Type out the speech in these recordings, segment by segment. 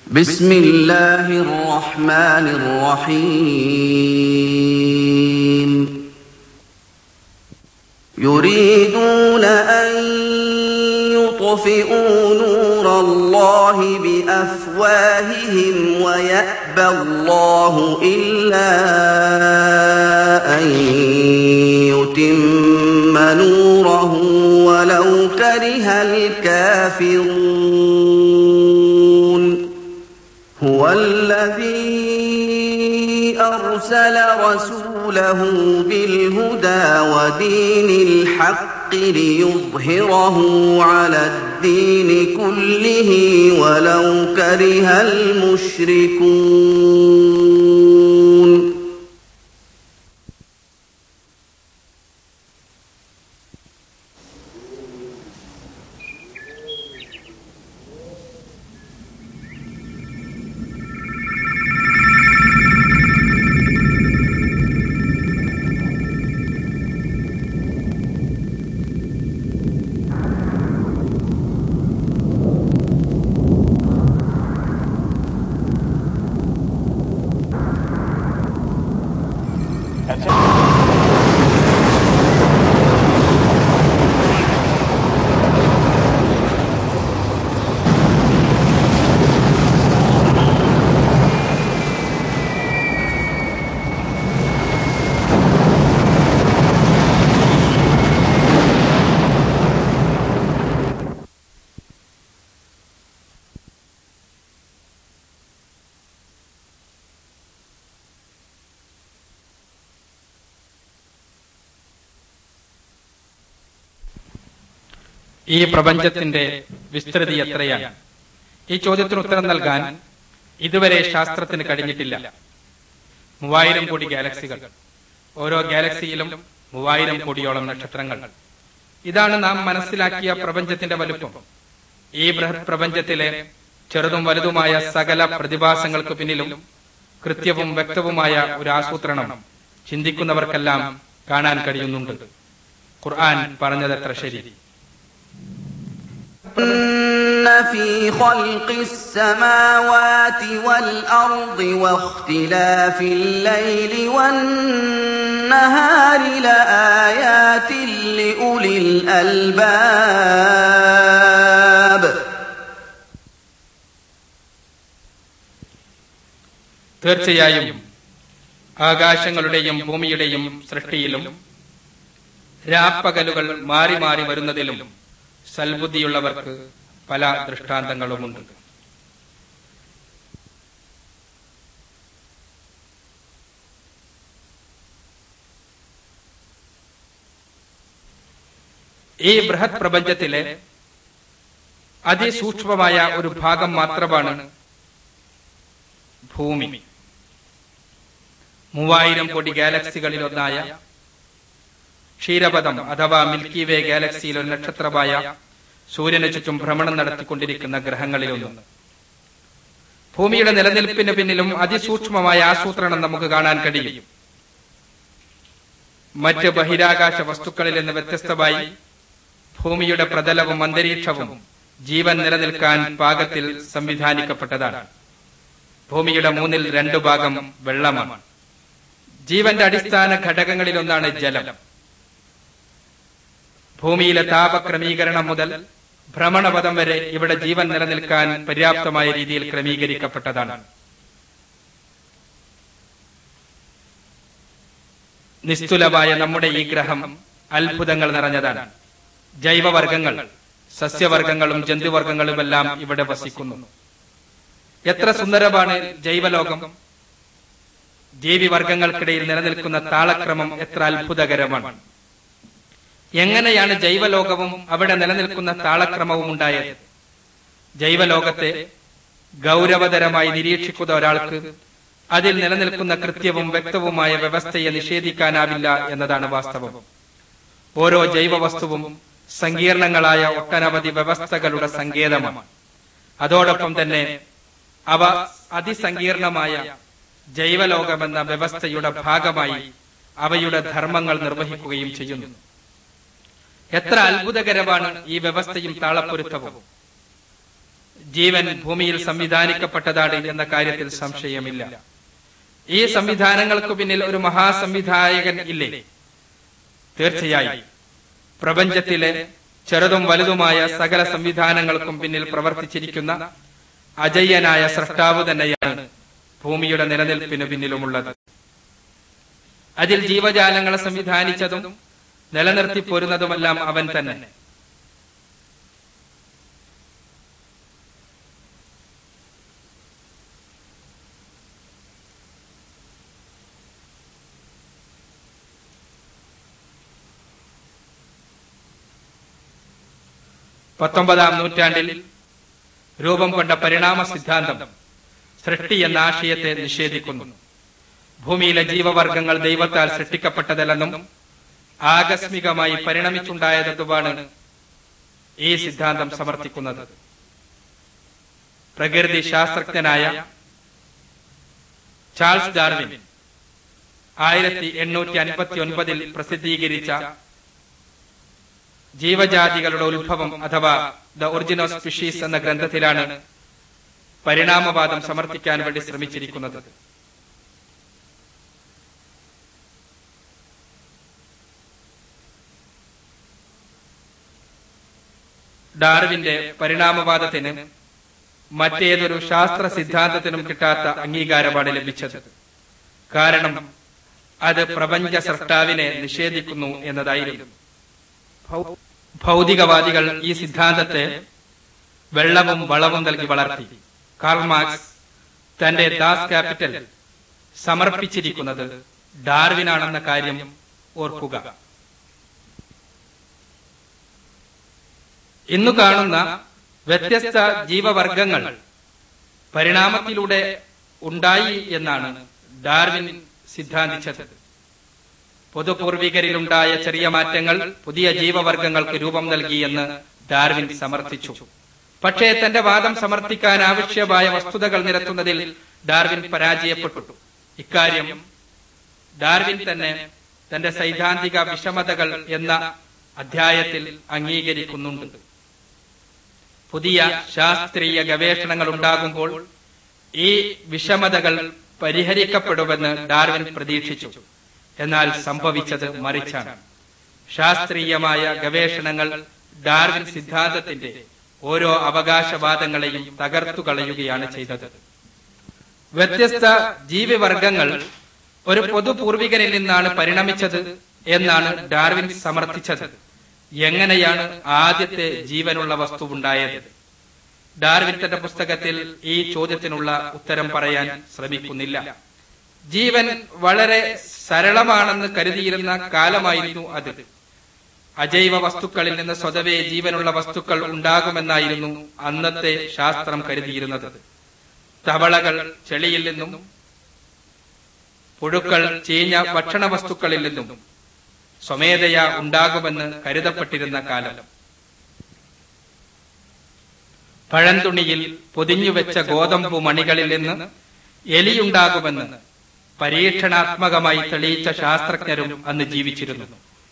بسم الله الرحمن الرحيم يريدون أن يطفئوا نور الله بأفواههم ويأبى الله إلا أن يتم نوره ولو كره الكافرون هو الذي أرسل رسوله بالهدى ودين الحق ليظهره على الدين كله ولو كره المشركون ഈ പ്രപഞ്ചത്തിന്റെ വിസ്തൃതി എത്രയാണ് ഈ ചോദ്യത്തിന് ഉത്തരം നൽകാൻ ഇതുവരെ ശാസ്ത്രത്തിന് കഴിഞ്ഞിട്ടില്ല മൂവായിരം കോടി ഗാലക്സികൾ ഓരോ ഗാലക്സിയിലും മൂവായിരം കോടിയോളം നക്ഷത്രങ്ങൾ ഇതാണ് നാം മനസ്സിലാക്കിയ പ്രപഞ്ചത്തിന്റെ വലുപ്പം ഈ ബൃഹത് പ്രപഞ്ചത്തിലെ ചെറുതും വലുതുമായ സകല പ്രതിഭാസങ്ങൾക്ക് പിന്നിലും കൃത്യവും വ്യക്തവുമായ ഒരു ആസൂത്രണം ചിന്തിക്കുന്നവർക്കെല്ലാം കാണാൻ കഴിയുന്നുണ്ട് ഖുർആൻ പറഞ്ഞതത്ര ശരി إن في خلق السماوات والأرض واختلاف الليل والنهار لآيات لأولي الألباب തീർച്ചയായും ആകാശങ്ങളുടെയും ഭൂമിയുടെയും സൃഷ്ടിയിലും രാപ്പകലുകൾ മാറി മാറി വരുന്നതിലും സൽബുദ്ധിയുള്ളവർക്ക് പല ദൃഷ്ടാന്തങ്ങളുമുണ്ട് ഈ ബൃഹത് പ്രപഞ്ചത്തിലെ അതിസൂക്ഷ്മമായ ഒരു ഭാഗം മാത്രമാണ് ഭൂമി മൂവായിരം കോടി ഗാലക്സികളിലൊന്നായ ക്ഷീരപഥം അഥവാ മിൽക്കി വേ ഗാലക്സിയിൽ ഒരു നക്ഷത്രമായ സൂര്യന് ചുറ്റും ഭ്രമണം നടത്തിക്കൊണ്ടിരിക്കുന്ന ഗ്രഹങ്ങളിലൊന്ന് ഭൂമിയുടെ നിലനിൽപ്പിന് പിന്നിലും അതിസൂക്ഷ്മമായ ആസൂത്രണം നമുക്ക് കാണാൻ കഴിയും മറ്റ് ബഹിരാകാശ വസ്തുക്കളിൽ നിന്ന് വ്യത്യസ്തമായി ഭൂമിയുടെ പ്രതലവും അന്തരീക്ഷവും ജീവൻ നിലനിൽക്കാൻ പാകത്തിൽ സംവിധാനിക്കപ്പെട്ടതാണ് ഭൂമിയുടെ മൂന്നിൽ രണ്ടു ഭാഗം വെള്ളമാണ് ജീവന്റെ അടിസ്ഥാന ഘടകങ്ങളിലൊന്നാണ് ജലം ഭൂമിയിലെ താപക്രമീകരണം മുതൽ ഭ്രമണപഥം വരെ ഇവിടെ ജീവൻ നിലനിൽക്കാൻ പര്യാപ്തമായ രീതിയിൽ ക്രമീകരിക്കപ്പെട്ടതാണ് നിസ്തുലമായ നമ്മുടെ ഈ ഗ്രഹം അത്ഭുതങ്ങൾ നിറഞ്ഞതാണ് ജൈവവർഗങ്ങൾ സസ്യവർഗങ്ങളും ജന്തുവർഗങ്ങളുമെല്ലാം ഇവിടെ വസിക്കുന്നു എത്ര സുന്ദരമാണ് ജൈവലോകം ജീവിവർഗങ്ങൾക്കിടയിൽ നിലനിൽക്കുന്ന താളക്രമം എത്ര അത്ഭുതകരമാണ് എങ്ങനെയാണ് ജൈവലോകവും അവിടെ നിലനിൽക്കുന്ന താളക്രമവും ഉണ്ടായത് ജൈവലോകത്തെ ഗൗരവതരമായി നിരീക്ഷിക്കുന്ന ഒരാൾക്ക് അതിൽ നിലനിൽക്കുന്ന കൃത്യവും വ്യക്തവുമായ വ്യവസ്ഥയെ നിഷേധിക്കാനാവില്ല എന്നതാണ് വാസ്തവം ഓരോ ജൈവവസ്തുവും സങ്കീർണങ്ങളായ ഒട്ടനവധി വ്യവസ്ഥകളുടെ സങ്കേതമാണ് അതോടൊപ്പം തന്നെ അവ അതിസങ്കീർണമായ ജൈവലോകമെന്ന വ്യവസ്ഥയുടെ ഭാഗമായി അവയുടെ ധർമ്മങ്ങൾ നിർവഹിക്കുകയും ചെയ്യുന്നു എത്ര അത്ഭുതകരമാണ് ഈ വ്യവസ്ഥയും താളപ്പൊരുത്തവും ജീവൻ ഭൂമിയിൽ സംവിധാനിക്കപ്പെട്ടതാണ് എന്ന കാര്യത്തിൽ സംശയമില്ല ഈ സംവിധാനങ്ങൾക്ക് പിന്നിൽ ഒരു മഹാസംവിധായകൻ ഇല്ലേ തീർച്ചയായും പ്രപഞ്ചത്തിലെ ചെറുതും വലുതുമായ സകല സംവിധാനങ്ങൾക്കും പിന്നിൽ പ്രവർത്തിച്ചിരിക്കുന്ന അജയ്യനായ സൃഷ്ടാവ് തന്നെയാണ് ഭൂമിയുടെ നിലനിൽപ്പിന് പിന്നിലുമുള്ളത് അതിൽ ജീവജാലങ്ങളെ സംവിധാനിച്ചതും നിലനിർത്തി പോരുന്നതുമെല്ലാം അവൻ തന്നെ പത്തൊമ്പതാം നൂറ്റാണ്ടിൽ രൂപം കൊണ്ട പരിണാമ സിദ്ധാന്തം സൃഷ്ടി എന്ന ആശയത്തെ നിഷേധിക്കുന്നു ഭൂമിയിലെ ജീവവർഗങ്ങൾ ദൈവത്താൽ സൃഷ്ടിക്കപ്പെട്ടതല്ലെന്നും ആകസ്മികമായി പരിണമിച്ചുണ്ടായതെന്നുമാണ് ഈ സിദ്ധാന്തം സമർത്ഥിക്കുന്നത് പ്രകൃതി ശാസ്ത്രജ്ഞനായ ചാൾസ് ഡാർവിൻ ആയിരത്തി എണ്ണൂറ്റി അൻപത്തി ഒൻപതിൽ പ്രസിദ്ധീകരിച്ച ജീവജാതികളുടെ ഉത്ഭവം അഥവാ ദ ഒറിജിൻ ഓഫ് സ്പീഷീസ് എന്ന ഗ്രന്ഥത്തിലാണ് പരിണാമവാദം സമർത്ഥിക്കാൻ വേണ്ടി ശ്രമിച്ചിരിക്കുന്നത് ഡാർവിന്റെ പരിണാമവാദത്തിന് മറ്റേതൊരു ശാസ്ത്ര സിദ്ധാന്തത്തിനും കിട്ടാത്ത അംഗീകാരമാണ് ലഭിച്ചത് കാരണം അത് പ്രപഞ്ച സൃഷ്ടാവിനെ നിഷേധിക്കുന്നു എന്നതായിരുന്നു ഭൗ- ഭൗതികവാദികൾ ഈ സിദ്ധാന്തത്തെ വെള്ളവും വളവും നൽകി വളർത്തി കാർൾ മാർക്സ് തന്റെ ദാസ് ക്യാപിറ്റൽ സമർപ്പിച്ചിരിക്കുന്നത് ഡാർവിനാണെന്ന കാര്യം ഓർക്കുക ഇന്നു കാണുന്ന വ്യത്യസ്ത ജീവവർഗങ്ങൾ പരിണാമത്തിലൂടെ ഉണ്ടായി എന്നാണ് ഡാർവിൻ സിദ്ധാന്തിച്ചത് പൊതുപൂർവികരിലുണ്ടായ ചെറിയ മാറ്റങ്ങൾ പുതിയ ജീവവർഗങ്ങൾക്ക് രൂപം നൽകിയെന്ന് ഡാർവിൻ സമർത്ഥിച്ചു പക്ഷേ തന്റെ വാദം സമർത്ഥിക്കാൻ ആവശ്യമായ വസ്തുതകൾ നിരത്തുന്നതിൽ ഡാർവിൻ പരാജയപ്പെട്ടു ഇക്കാര്യം ഡാർവിൻ തന്നെ തന്റെ സൈദ്ധാന്തിക വിഷമതകൾ എന്ന അധ്യായത്തിൽ അംഗീകരിക്കുന്നുണ്ട് പുതിയ ശാസ്ത്രീയ ഗവേഷണങ്ങൾ ഉണ്ടാകുമ്പോൾ ഈ വിഷമതകൾ പരിഹരിക്കപ്പെടുമെന്ന് ഡാർവിൻ പ്രതീക്ഷിച്ചു എന്നാൽ സംഭവിച്ചത് മറിച്ചാണ് ശാസ്ത്രീയമായ ഗവേഷണങ്ങൾ ഡാർവിൻ സിദ്ധാന്തത്തിന്റെ ഓരോ അവകാശവാദങ്ങളെയും തകർത്തു കളയുകയാണ് ചെയ്തത് വ്യത്യസ്ത ജീവിവർഗങ്ങൾ ഒരു പൊതുപൂർവികരിൽ നിന്നാണ് പരിണമിച്ചത് എന്നാണ് ഡാർവിൻ സമർത്ഥിച്ചത് എങ്ങനെയാണ് ആദ്യത്തെ ജീവനുള്ള വസ്തു ഉണ്ടായത് ഡാർവിൻ തന്റെ പുസ്തകത്തിൽ ഈ ചോദ്യത്തിനുള്ള ഉത്തരം പറയാൻ ശ്രമിക്കുന്നില്ല ജീവൻ വളരെ സരളമാണെന്ന് കരുതിയിരുന്ന കാലമായിരുന്നു അത് അജൈവ വസ്തുക്കളിൽ നിന്ന് സ്വതവേ ജീവനുള്ള വസ്തുക്കൾ ഉണ്ടാകുമെന്നായിരുന്നു അന്നത്തെ ശാസ്ത്രം കരുതിയിരുന്നത് തവളകൾ ചെളിയിൽ നിന്നും പുഴുക്കൾ ചീഞ്ഞ ഭക്ഷണ വസ്തുക്കളിൽ നിന്നും സ്വമേധയാ ഉണ്ടാകുമെന്ന് കരുതപ്പെട്ടിരുന്ന കാലം പഴന്തുണിയിൽ പൊതിഞ്ഞുവെച്ച ഗോതമ്പു മണികളിൽ നിന്ന് എലിയുണ്ടാകുമെന്ന് പരീക്ഷണാത്മകമായി തെളിയിച്ച ശാസ്ത്രജ്ഞരും അന്ന് ജീവിച്ചിരുന്നു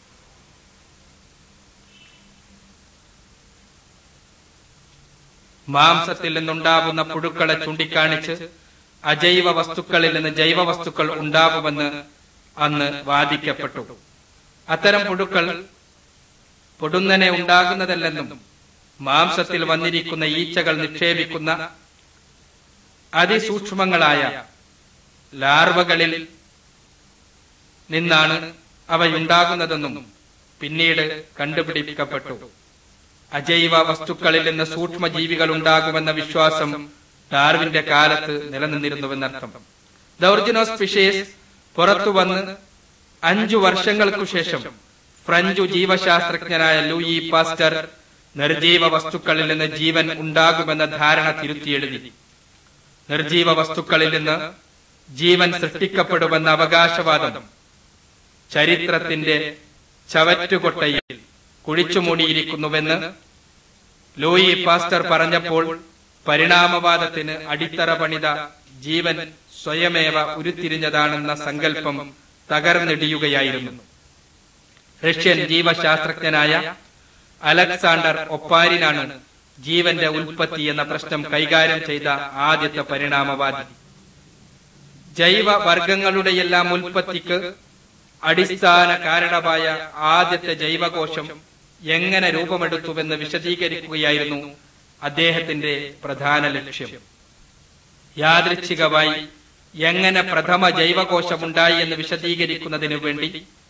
മാംസത്തിൽ നിന്നുണ്ടാകുന്ന പുഴുക്കളെ ചൂണ്ടിക്കാണിച്ച് അജൈവ വസ്തുക്കളിൽ നിന്ന് ജൈവ വസ്തുക്കൾ ഉണ്ടാകുമെന്ന് അന്ന് വാദിക്കപ്പെട്ടു അത്തരം പുഴുക്കൾ പൊടുന്നനെ ഉണ്ടാകുന്നതല്ലെന്നും മാംസത്തിൽ വന്നിരിക്കുന്ന ഈച്ചകൾ നിക്ഷേപിക്കുന്ന അതിസൂക്ഷ്മങ്ങളായ ലാർവകളിൽ നിന്നാണ് അവയുണ്ടാകുന്നതെന്നും പിന്നീട് കണ്ടുപിടിക്കപ്പെട്ടു അജൈവ വസ്തുക്കളിൽ നിന്ന് സൂക്ഷ്മജീവികൾ ഉണ്ടാകുമെന്ന വിശ്വാസം ഡാർവിന്റെ കാലത്ത് നിലനിന്നിരുന്നുവെന്നർത്ഥം ദ ഒറിജിൻ ഓഫ് സ്പീഷീസ് പുറത്തു വന്ന് അഞ്ചു വർഷങ്ങൾക്കു ശേഷം ഫ്രഞ്ചു ജീവശാസ്ത്രജ്ഞനായ ലൂയി പാസ്റ്റർ നിർജീവ വസ്തുക്കളിൽ നിന്ന് ജീവൻ ഉണ്ടാകുമെന്ന ധാരണ തിരുത്തിയെഴുതി നിർജീവ വസ്തുക്കളിൽ നിന്ന് ജീവൻ സൃഷ്ടിക്കപ്പെടുമെന്ന അവകാശവാദം ചരിത്രത്തിന്റെ ചവറ്റുകൊട്ടയിൽ കുഴിച്ചുമൂടിയിരിക്കുന്നുവെന്ന് ലൂയി പാസ്റ്റർ പറഞ്ഞപ്പോൾ പരിണാമവാദത്തിന് അടിത്തറ പണിത ജീവൻ സ്വയമേവ ഉരുത്തിരിഞ്ഞതാണെന്ന സങ്കല്പം തകർന്നിടിയുകയായിരുന്നു റഷ്യൻ ജീവശാസ്ത്രജ്ഞനായ അലക്സാണ്ടർ ഒപ്പാരിനാണ് ജീവന്റെ ഉൽപ്പത്തി എന്ന പ്രശ്നം കൈകാര്യം ചെയ്ത ആദ്യത്തെ പരിണാമവാദി ജൈവ വർഗങ്ങളുടെയെല്ലാം ഉൽപ്പത്തിക്ക് അടിസ്ഥാന കാരണമായ ആദ്യത്തെ ജൈവകോശം എങ്ങനെ രൂപമെടുത്തുവെന്ന് വിശദീകരിക്കുകയായിരുന്നു അദ്ദേഹത്തിന്റെ പ്രധാന ലക്ഷ്യം യാദൃച്ഛികമായി എങ്ങനെ പ്രഥമ ജൈവകോശമുണ്ടായി എന്ന് വിശദീകരിക്കുന്നതിനു വേണ്ടി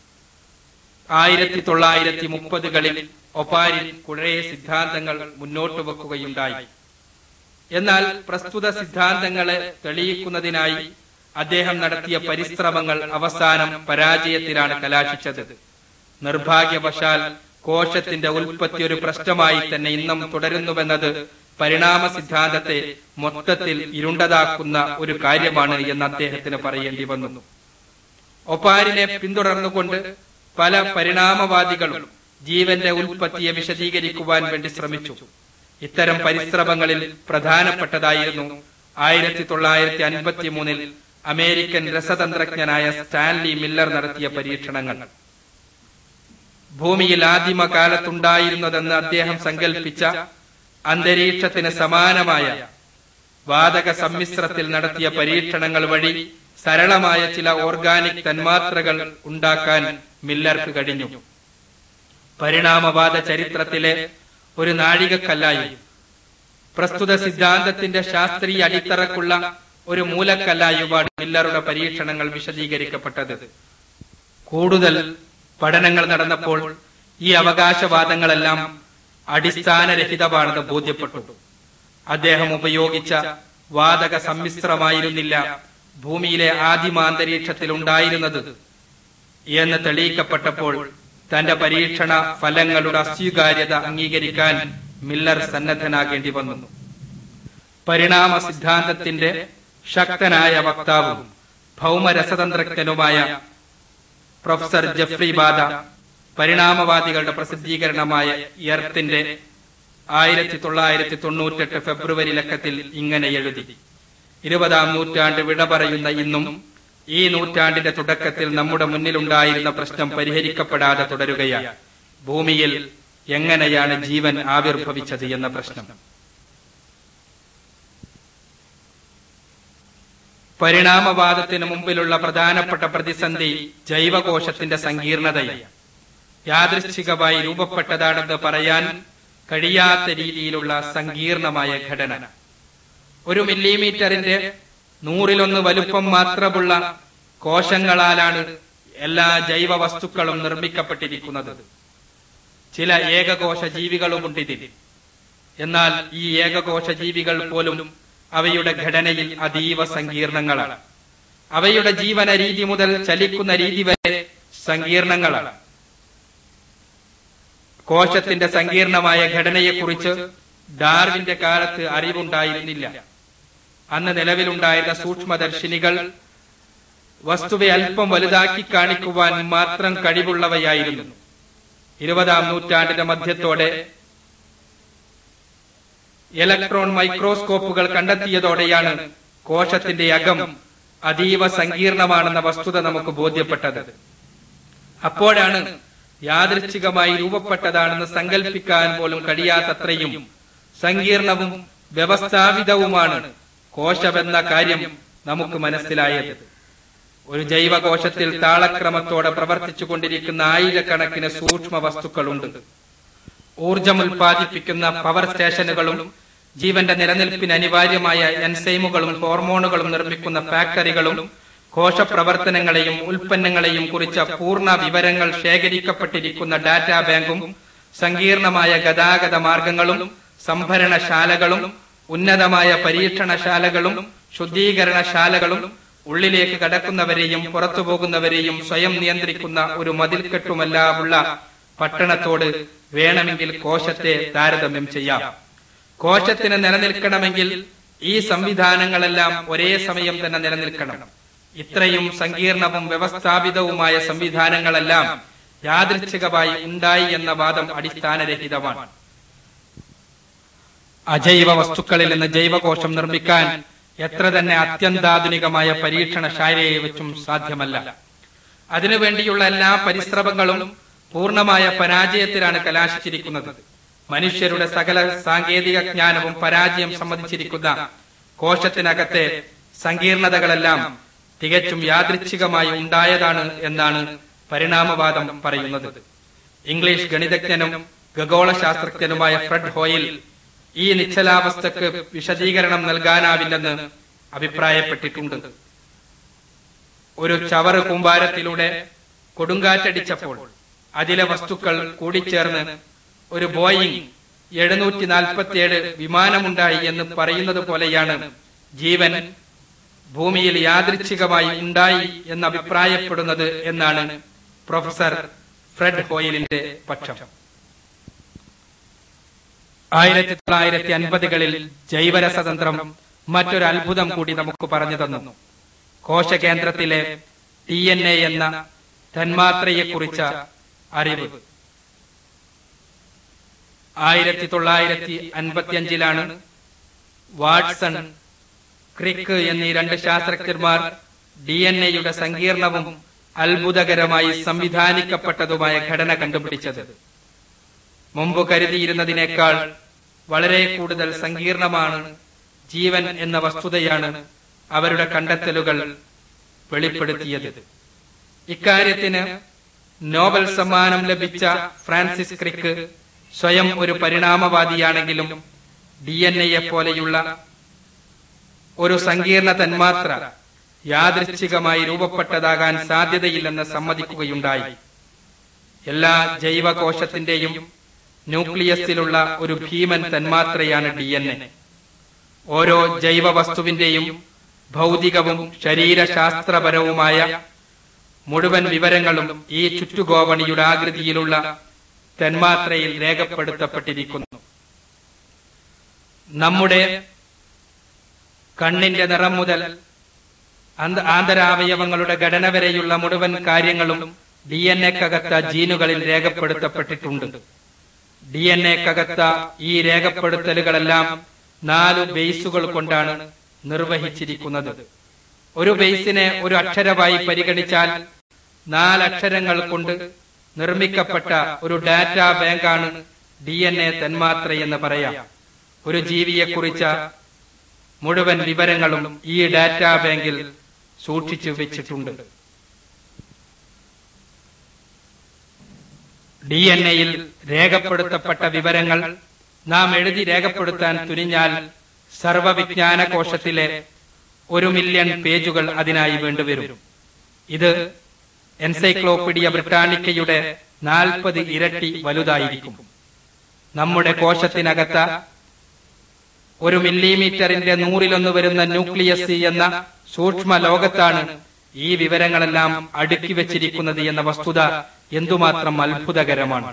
ആയിരത്തി തൊള്ളായിരത്തി മുപ്പതുകളിൽ ഒപ്പാരിൽ കുറെ സിദ്ധാന്തങ്ങൾ മുന്നോട്ട് വെക്കുകയുണ്ടായി എന്നാൽ പ്രസ്തുത സിദ്ധാന്തങ്ങളെ തെളിയിക്കുന്നതിനായി അദ്ദേഹം നടത്തിയ പരിശ്രമങ്ങൾ അവസാനം പരാജയത്തിലാണ് കലാശിച്ചത് നിർഭാഗ്യവശാൽ കോശത്തിന്റെ ഉൽപ്പത്തി ഒരു പ്രശ്നമായി തന്നെ ഇന്നും തുടരുന്നുവെന്നത് പരിണാമ സിദ്ധാന്തത്തെ മൊത്തത്തിൽ ഇരുണ്ടതാക്കുന്ന ഒരു കാര്യമാണ് എന്ന് അദ്ദേഹത്തിന് പറയേണ്ടി വന്നു ഒപ്പാരിനെ പിന്തുടർന്നുകൊണ്ട് പല പരിണാമവാദികളും ജീവന്റെ ഉൽപ്പത്തിയെ വിശദീകരിക്കുവാൻ വേണ്ടി ശ്രമിച്ചു ഇത്തരം പരിശ്രമങ്ങളിൽ പ്രധാനപ്പെട്ടതായിരുന്നു ആയിരത്തി തൊള്ളായിരത്തി അൻപത്തി മൂന്നിൽ അമേരിക്കൻ രസതന്ത്രജ്ഞനായ സ്റ്റാൻലി മില്ലർ നടത്തിയ പരീക്ഷണങ്ങൾ ഭൂമിയിൽ ആദിമകാലത്തുണ്ടായിരുന്നതെന്ന് അദ്ദേഹം സങ്കല്പിച്ച അന്തരീക്ഷത്തിന് സമാനമായ വാതക സമ്മിശ്രത്തിൽ നടത്തിയ പരീക്ഷണങ്ങൾ വഴി സരളമായ ചില ഓർഗാനിക് തന്മാത്രകൾ ഉണ്ടാക്കാൻ മില്ലർക്ക് കഴിഞ്ഞു പരിണാമവാദ ചരിത്രത്തിലെ ഒരു നാഴികക്കല്ലായി പ്രസ്തുത സിദ്ധാന്തത്തിന്റെ ശാസ്ത്രീയ അടിത്തറക്കുള്ള ഒരു മൂലക്കല്ലായുമാണ് മില്ലറുടെ പരീക്ഷണങ്ങൾ വിശദീകരിക്കപ്പെട്ടത് കൂടുതൽ പഠനങ്ങൾ നടന്നപ്പോൾ ഈ അവകാശവാദങ്ങളെല്ലാം അടിസ്ഥാനരഹിതമാണെന്ന് ബോധ്യപ്പെട്ടു അദ്ദേഹം ഉപയോഗിച്ച വാതക സമ്മിശ്രമായിരുന്നില്ല ഭൂമിയിലെ ആദിമാന്തരീക്ഷത്തിൽ ഉണ്ടായിരുന്നത് എന്ന് തെളിയിക്കപ്പെട്ടപ്പോൾ തന്റെ പരീക്ഷണ ഫലങ്ങളുടെ അസ്വീകാര്യത അംഗീകരിക്കാൻ മില്ലർ സന്നദ്ധനാകേണ്ടി വന്നു പരിണാമ സിദ്ധാന്തത്തിന്റെ ശക്തനായ വക്താവും ഭൗമരസതന്ത്രജ്ഞനുമായ പ്രൊഫസർ ജെഫ്രി ബാദ പരിണാമവാദികളുടെ പ്രസിദ്ധീകരണമായ എർത്തിന്റെ ആയിരത്തി തൊള്ളായിരത്തി തൊണ്ണൂറ്റെട്ട് ഫെബ്രുവരി ലക്കത്തിൽ ഇങ്ങനെ എഴുതി ഇരുപതാം നൂറ്റാണ്ട് വിട പറയുന്ന ഇന്നും ഈ നൂറ്റാണ്ടിന്റെ തുടക്കത്തിൽ നമ്മുടെ മുന്നിലുണ്ടായിരുന്ന പ്രശ്നം പരിഹരിക്കപ്പെടാതെ തുടരുകയാണ് ഭൂമിയിൽ എങ്ങനെയാണ് ജീവൻ ആവിർഭവിച്ചത് എന്ന പ്രശ്നം പരിണാമവാദത്തിന് മുമ്പിലുള്ള പ്രധാനപ്പെട്ട പ്രതിസന്ധി ജൈവകോശത്തിന്റെ സങ്കീർണതയാണ് യാദൃശ്ചികമായി രൂപപ്പെട്ടതാണെന്ന് പറയാൻ കഴിയാത്ത രീതിയിലുള്ള സങ്കീർണമായ ഘടന ഒരു മില്ലിമീറ്ററിന്റെ നൂറിലൊന്ന് വലുപ്പം മാത്രമുള്ള കോശങ്ങളാലാണ് എല്ലാ ജൈവ വസ്തുക്കളും നിർമ്മിക്കപ്പെട്ടിരിക്കുന്നത് ചില ഏകകോശ ജീവികളുമുണ്ട് ഇതിൽ എന്നാൽ ഈ ഏകകോശ ജീവികൾ പോലും അവയുടെ ഘടനയിൽ അതീവ സങ്കീർണങ്ങളാണ് അവയുടെ ജീവന രീതി മുതൽ ചലിക്കുന്ന രീതി വരെ സങ്കീർണങ്ങളാണ് കോശത്തിന്റെ സങ്കീർണമായ ഘടനയെക്കുറിച്ച് ഡാർവിന്റെ കാലത്ത് അറിവുണ്ടായിരുന്നില്ല അന്ന് നിലവിലുണ്ടായിരുന്ന സൂക്ഷ്മദർശിനികൾ വസ്തുവെ അല്പം വലുതാക്കി കാണിക്കുവാൻ മാത്രം കഴിവുള്ളവയായിരുന്നു ഇരുപതാം നൂറ്റാണ്ടിന്റെ മധ്യത്തോടെ ഇലക്ട്രോൺ മൈക്രോസ്കോപ്പുകൾ കണ്ടെത്തിയതോടെയാണ് കോശത്തിന്റെ അകം അതീവ സങ്കീർണമാണെന്ന വസ്തുത നമുക്ക് ബോധ്യപ്പെട്ടത് അപ്പോഴാണ് യാദൃച്ഛികമായി രൂപപ്പെട്ടതാണെന്ന് സങ്കല്പിക്കാൻ പോലും കഴിയാത്തത്രയും സങ്കീർണവും വ്യവസ്ഥാപിതവുമാണ് കോശമെന്ന കാര്യം നമുക്ക് മനസ്സിലായത് ഒരു ജൈവകോശത്തിൽ താളക്രമത്തോടെ പ്രവർത്തിച്ചു കൊണ്ടിരിക്കുന്ന ആയിരക്കണക്കിന് സൂക്ഷ്മ വസ്തുക്കളുണ്ട് ഊർജം ഉൽപ്പാദിപ്പിക്കുന്ന പവർ സ്റ്റേഷനുകളും ജീവന്റെ നിലനിൽപ്പിന് അനിവാര്യമായ എൻസൈമുകളും ഹോർമോണുകളും നിർമ്മിക്കുന്ന ഫാക്ടറികളും കോശപ്രവർത്തനങ്ങളെയും ഉൽപ്പന്നങ്ങളെയും കുറിച്ച പൂർണ്ണ വിവരങ്ങൾ ശേഖരിക്കപ്പെട്ടിരിക്കുന്ന ഡാറ്റാ ബാങ്കും സങ്കീർണമായ ഗതാഗത മാർഗങ്ങളും സംഭരണശാലകളും ഉന്നതമായ പരീക്ഷണശാലകളും ശുദ്ധീകരണശാലകളും ഉള്ളിലേക്ക് കടക്കുന്നവരെയും പുറത്തു പോകുന്നവരെയും സ്വയം നിയന്ത്രിക്കുന്ന ഒരു മതിൽക്കെട്ടുമെല്ലാമുള്ള പട്ടണത്തോട് വേണമെങ്കിൽ കോശത്തെ താരതമ്യം ചെയ്യാം കോശത്തിന് നിലനിൽക്കണമെങ്കിൽ ഈ സംവിധാനങ്ങളെല്ലാം ഒരേ സമയം തന്നെ നിലനിൽക്കണം ഇത്രയും സങ്കീർണവും വ്യവസ്ഥാപിതവുമായ സംവിധാനങ്ങളെല്ലാം യാദൃച്ഛികമായി ഉണ്ടായി എന്ന വാദം അടിസ്ഥാനരഹിതമാണ് അജൈവ വസ്തുക്കളിൽ നിന്ന് ജൈവകോശം നിർമ്മിക്കാൻ എത്ര തന്നെ അത്യന്താധുനികമായ പരീക്ഷണശാലയെ വെച്ചും സാധ്യമല്ല അതിനുവേണ്ടിയുള്ള എല്ലാ പരിശ്രമങ്ങളും പൂർണ്ണമായ പരാജയത്തിലാണ് കലാശിച്ചിരിക്കുന്നത് മനുഷ്യരുടെ സകല സാങ്കേതിക ജ്ഞാനവും പരാജയം സമ്മതിച്ചിരിക്കുന്ന കോശത്തിനകത്തെ സങ്കീർണതകളെല്ലാം തികച്ചും യാദൃച്ഛികമായി ഉണ്ടായതാണ് എന്നാണ് പരിണാമവാദം പറയുന്നത് ഇംഗ്ലീഷ് ഗണിതജ്ഞനും ഖഗോള ശാസ്ത്രജ്ഞനുമായ ഫ്രെഡ് ഹോയിൽ ഈ നിശ്ചലാവസ്ഥക്ക് വിശദീകരണം നൽകാനാവില്ലെന്ന് അഭിപ്രായപ്പെട്ടിട്ടുണ്ട് ഒരു ചവറ് കൂമ്പാരത്തിലൂടെ കൊടുങ്കാറ്റടിച്ചപ്പോൾ അതിലെ വസ്തുക്കൾ കൂടിച്ചേർന്ന് ഒരു ബോയിങ് എഴുന്നൂറ്റി നാൽപ്പത്തിയേഴ് വിമാനമുണ്ടായി എന്ന് പറയുന്നത് പോലെയാണ് ജീവൻ ഭൂമിയിൽ യാദൃച്ഛികമായി ഉണ്ടായി എന്ന് അഭിപ്രായപ്പെടുന്നത് എന്നാണ് പ്രൊഫസർ ഫ്രെഡ് ഹോയിലിന്റെ പക്ഷം ആയിരത്തി തൊള്ളായിരത്തി അൻപതുകളിൽ ജൈവരസതന്ത്രം മറ്റൊരു അത്ഭുതം കൂടി നമുക്ക് പറഞ്ഞു തന്നു കോശകേന്ദ്രത്തിലെ ടി എൻ എ എന്ന തന്മാത്രയെക്കുറിച്ച അറിവ് ആയിരത്തി തൊള്ളായിരത്തി അൻപത്തിയഞ്ചിലാണ് വാട്സൺ ക്രിക്ക് എന്നീ രണ്ട് ശാസ്ത്രജ്ഞന്മാർ ഡി എൻ എയുടെ സങ്കീർണവും അത്ഭുതകരമായി സംവിധാനിക്കപ്പെട്ടതുമായ ഘടന കണ്ടുപിടിച്ചത് മുമ്പ് കരുതിയിരുന്നതിനേക്കാൾ വളരെ കൂടുതൽ സങ്കീർണമാണ് ജീവൻ എന്ന വസ്തുതയാണ് അവരുടെ കണ്ടെത്തലുകൾ വെളിപ്പെടുത്തിയത് ഇക്കാര്യത്തിന് നോബൽ സമ്മാനം ലഭിച്ച ഫ്രാൻസിസ് ക്രിക്ക് സ്വയം ഒരു പരിണാമവാദിയാണെങ്കിലും ഡി എൻ എയെ പോലെയുള്ള ഒരു സങ്കീർണ തന്മാത്ര യാദൃച്ഛികമായി രൂപപ്പെട്ടതാകാൻ സാധ്യതയില്ലെന്ന് സമ്മതിക്കുകയുണ്ടായി എല്ലാ ജൈവകോശത്തിന്റെയും ന്യൂക്ലിയസിലുള്ള ഒരു ഭീമൻ തന്മാത്രയാണ് ഡി എൻ എ ഓരോ ജൈവ വസ്തുവിന്റെയും ഭൗതികവും ശരീരശാസ്ത്രപരവുമായ മുഴുവൻ വിവരങ്ങളും ഈ ചുറ്റുഗോവണിയുടെ ആകൃതിയിലുള്ള തന്മാത്രയിൽ രേഖപ്പെടുത്തപ്പെട്ടിരിക്കുന്നു നമ്മുടെ കണ്ണിന്റെ നിറം മുതൽ അന്ത- ആന്തരാവയവങ്ങളുടെ ഘടന വരെയുള്ള മുഴുവൻ കാര്യങ്ങളും ഡി എൻ എക്കകത്ത ജീനുകളിൽ രേഖപ്പെടുത്തപ്പെട്ടിട്ടുണ്ട് ഡി എൻ എക്കകത്ത ഈ രേഖപ്പെടുത്തലുകളെല്ലാം നാലു ബേസുകൾ കൊണ്ടാണ് നിർവഹിച്ചിരിക്കുന്നത് ഒരു ബേസിനെ ഒരു അക്ഷരമായി പരിഗണിച്ചാൽ നാലക്ഷരങ്ങൾ കൊണ്ട് നിർമ്മിക്കപ്പെട്ട ഒരു ഡാറ്റാ ബാങ്കാണ് ഡി എൻ എ തന്മാത്ര എന്ന് പറയാം ഒരു ജീവിയെക്കുറിച്ച മുഴുവൻ വിവരങ്ങളും ഈ ഡാറ്റാ ബാങ്കിൽ സൂക്ഷിച്ചു വെച്ചിട്ടുണ്ട് ഡി എൻ എയിൽ രേഖപ്പെടുത്തപ്പെട്ട വിവരങ്ങൾ നാം എഴുതി രേഖപ്പെടുത്താൻ തുനിഞ്ഞാൽ സർവവിജ്ഞാന കോശത്തിലെ ഒരു മില്യൺ പേജുകൾ അതിനായി വേണ്ടിവരും ഇത് എൻസൈക്ലോപീഡിയ ബ്രിട്ടാനിക്കയുടെ നാൽപ്പത് ഇരട്ടി വലുതായിരിക്കും നമ്മുടെ കോശത്തിനകത്ത ഒരു മില്ലിമീറ്ററിന്റെ നൂറിലൊന്ന് വരുന്ന ന്യൂക്ലിയസ് എന്ന സൂക്ഷ്മ ലോകത്താണ് ഈ വിവരങ്ങളെല്ലാം അടുക്കി വെച്ചിരിക്കുന്നത് എന്ന വസ്തുത എന്തുമാത്രം അത്ഭുതകരമാണ്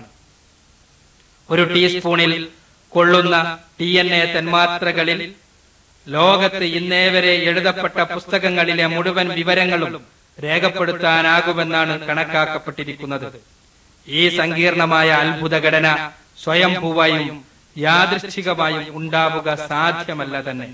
ഒരു ടീസ്പൂണിൽ കൊള്ളുന്ന ടി എൻ എ തന്മാത്രകളിൽ ലോകത്ത് ഇന്നേ വരെ എഴുതപ്പെട്ട പുസ്തകങ്ങളിലെ മുഴുവൻ വിവരങ്ങളും രേഖപ്പെടുത്താനാകുമെന്നാണ് കണക്കാക്കപ്പെട്ടിരിക്കുന്നത് ഈ സങ്കീർണമായ അത്ഭുത ഘടന സ്വയംഭൂവായും യാദൃശ്ചികമായും ഉണ്ടാവുക സാധ്യമല്ല തന്നെ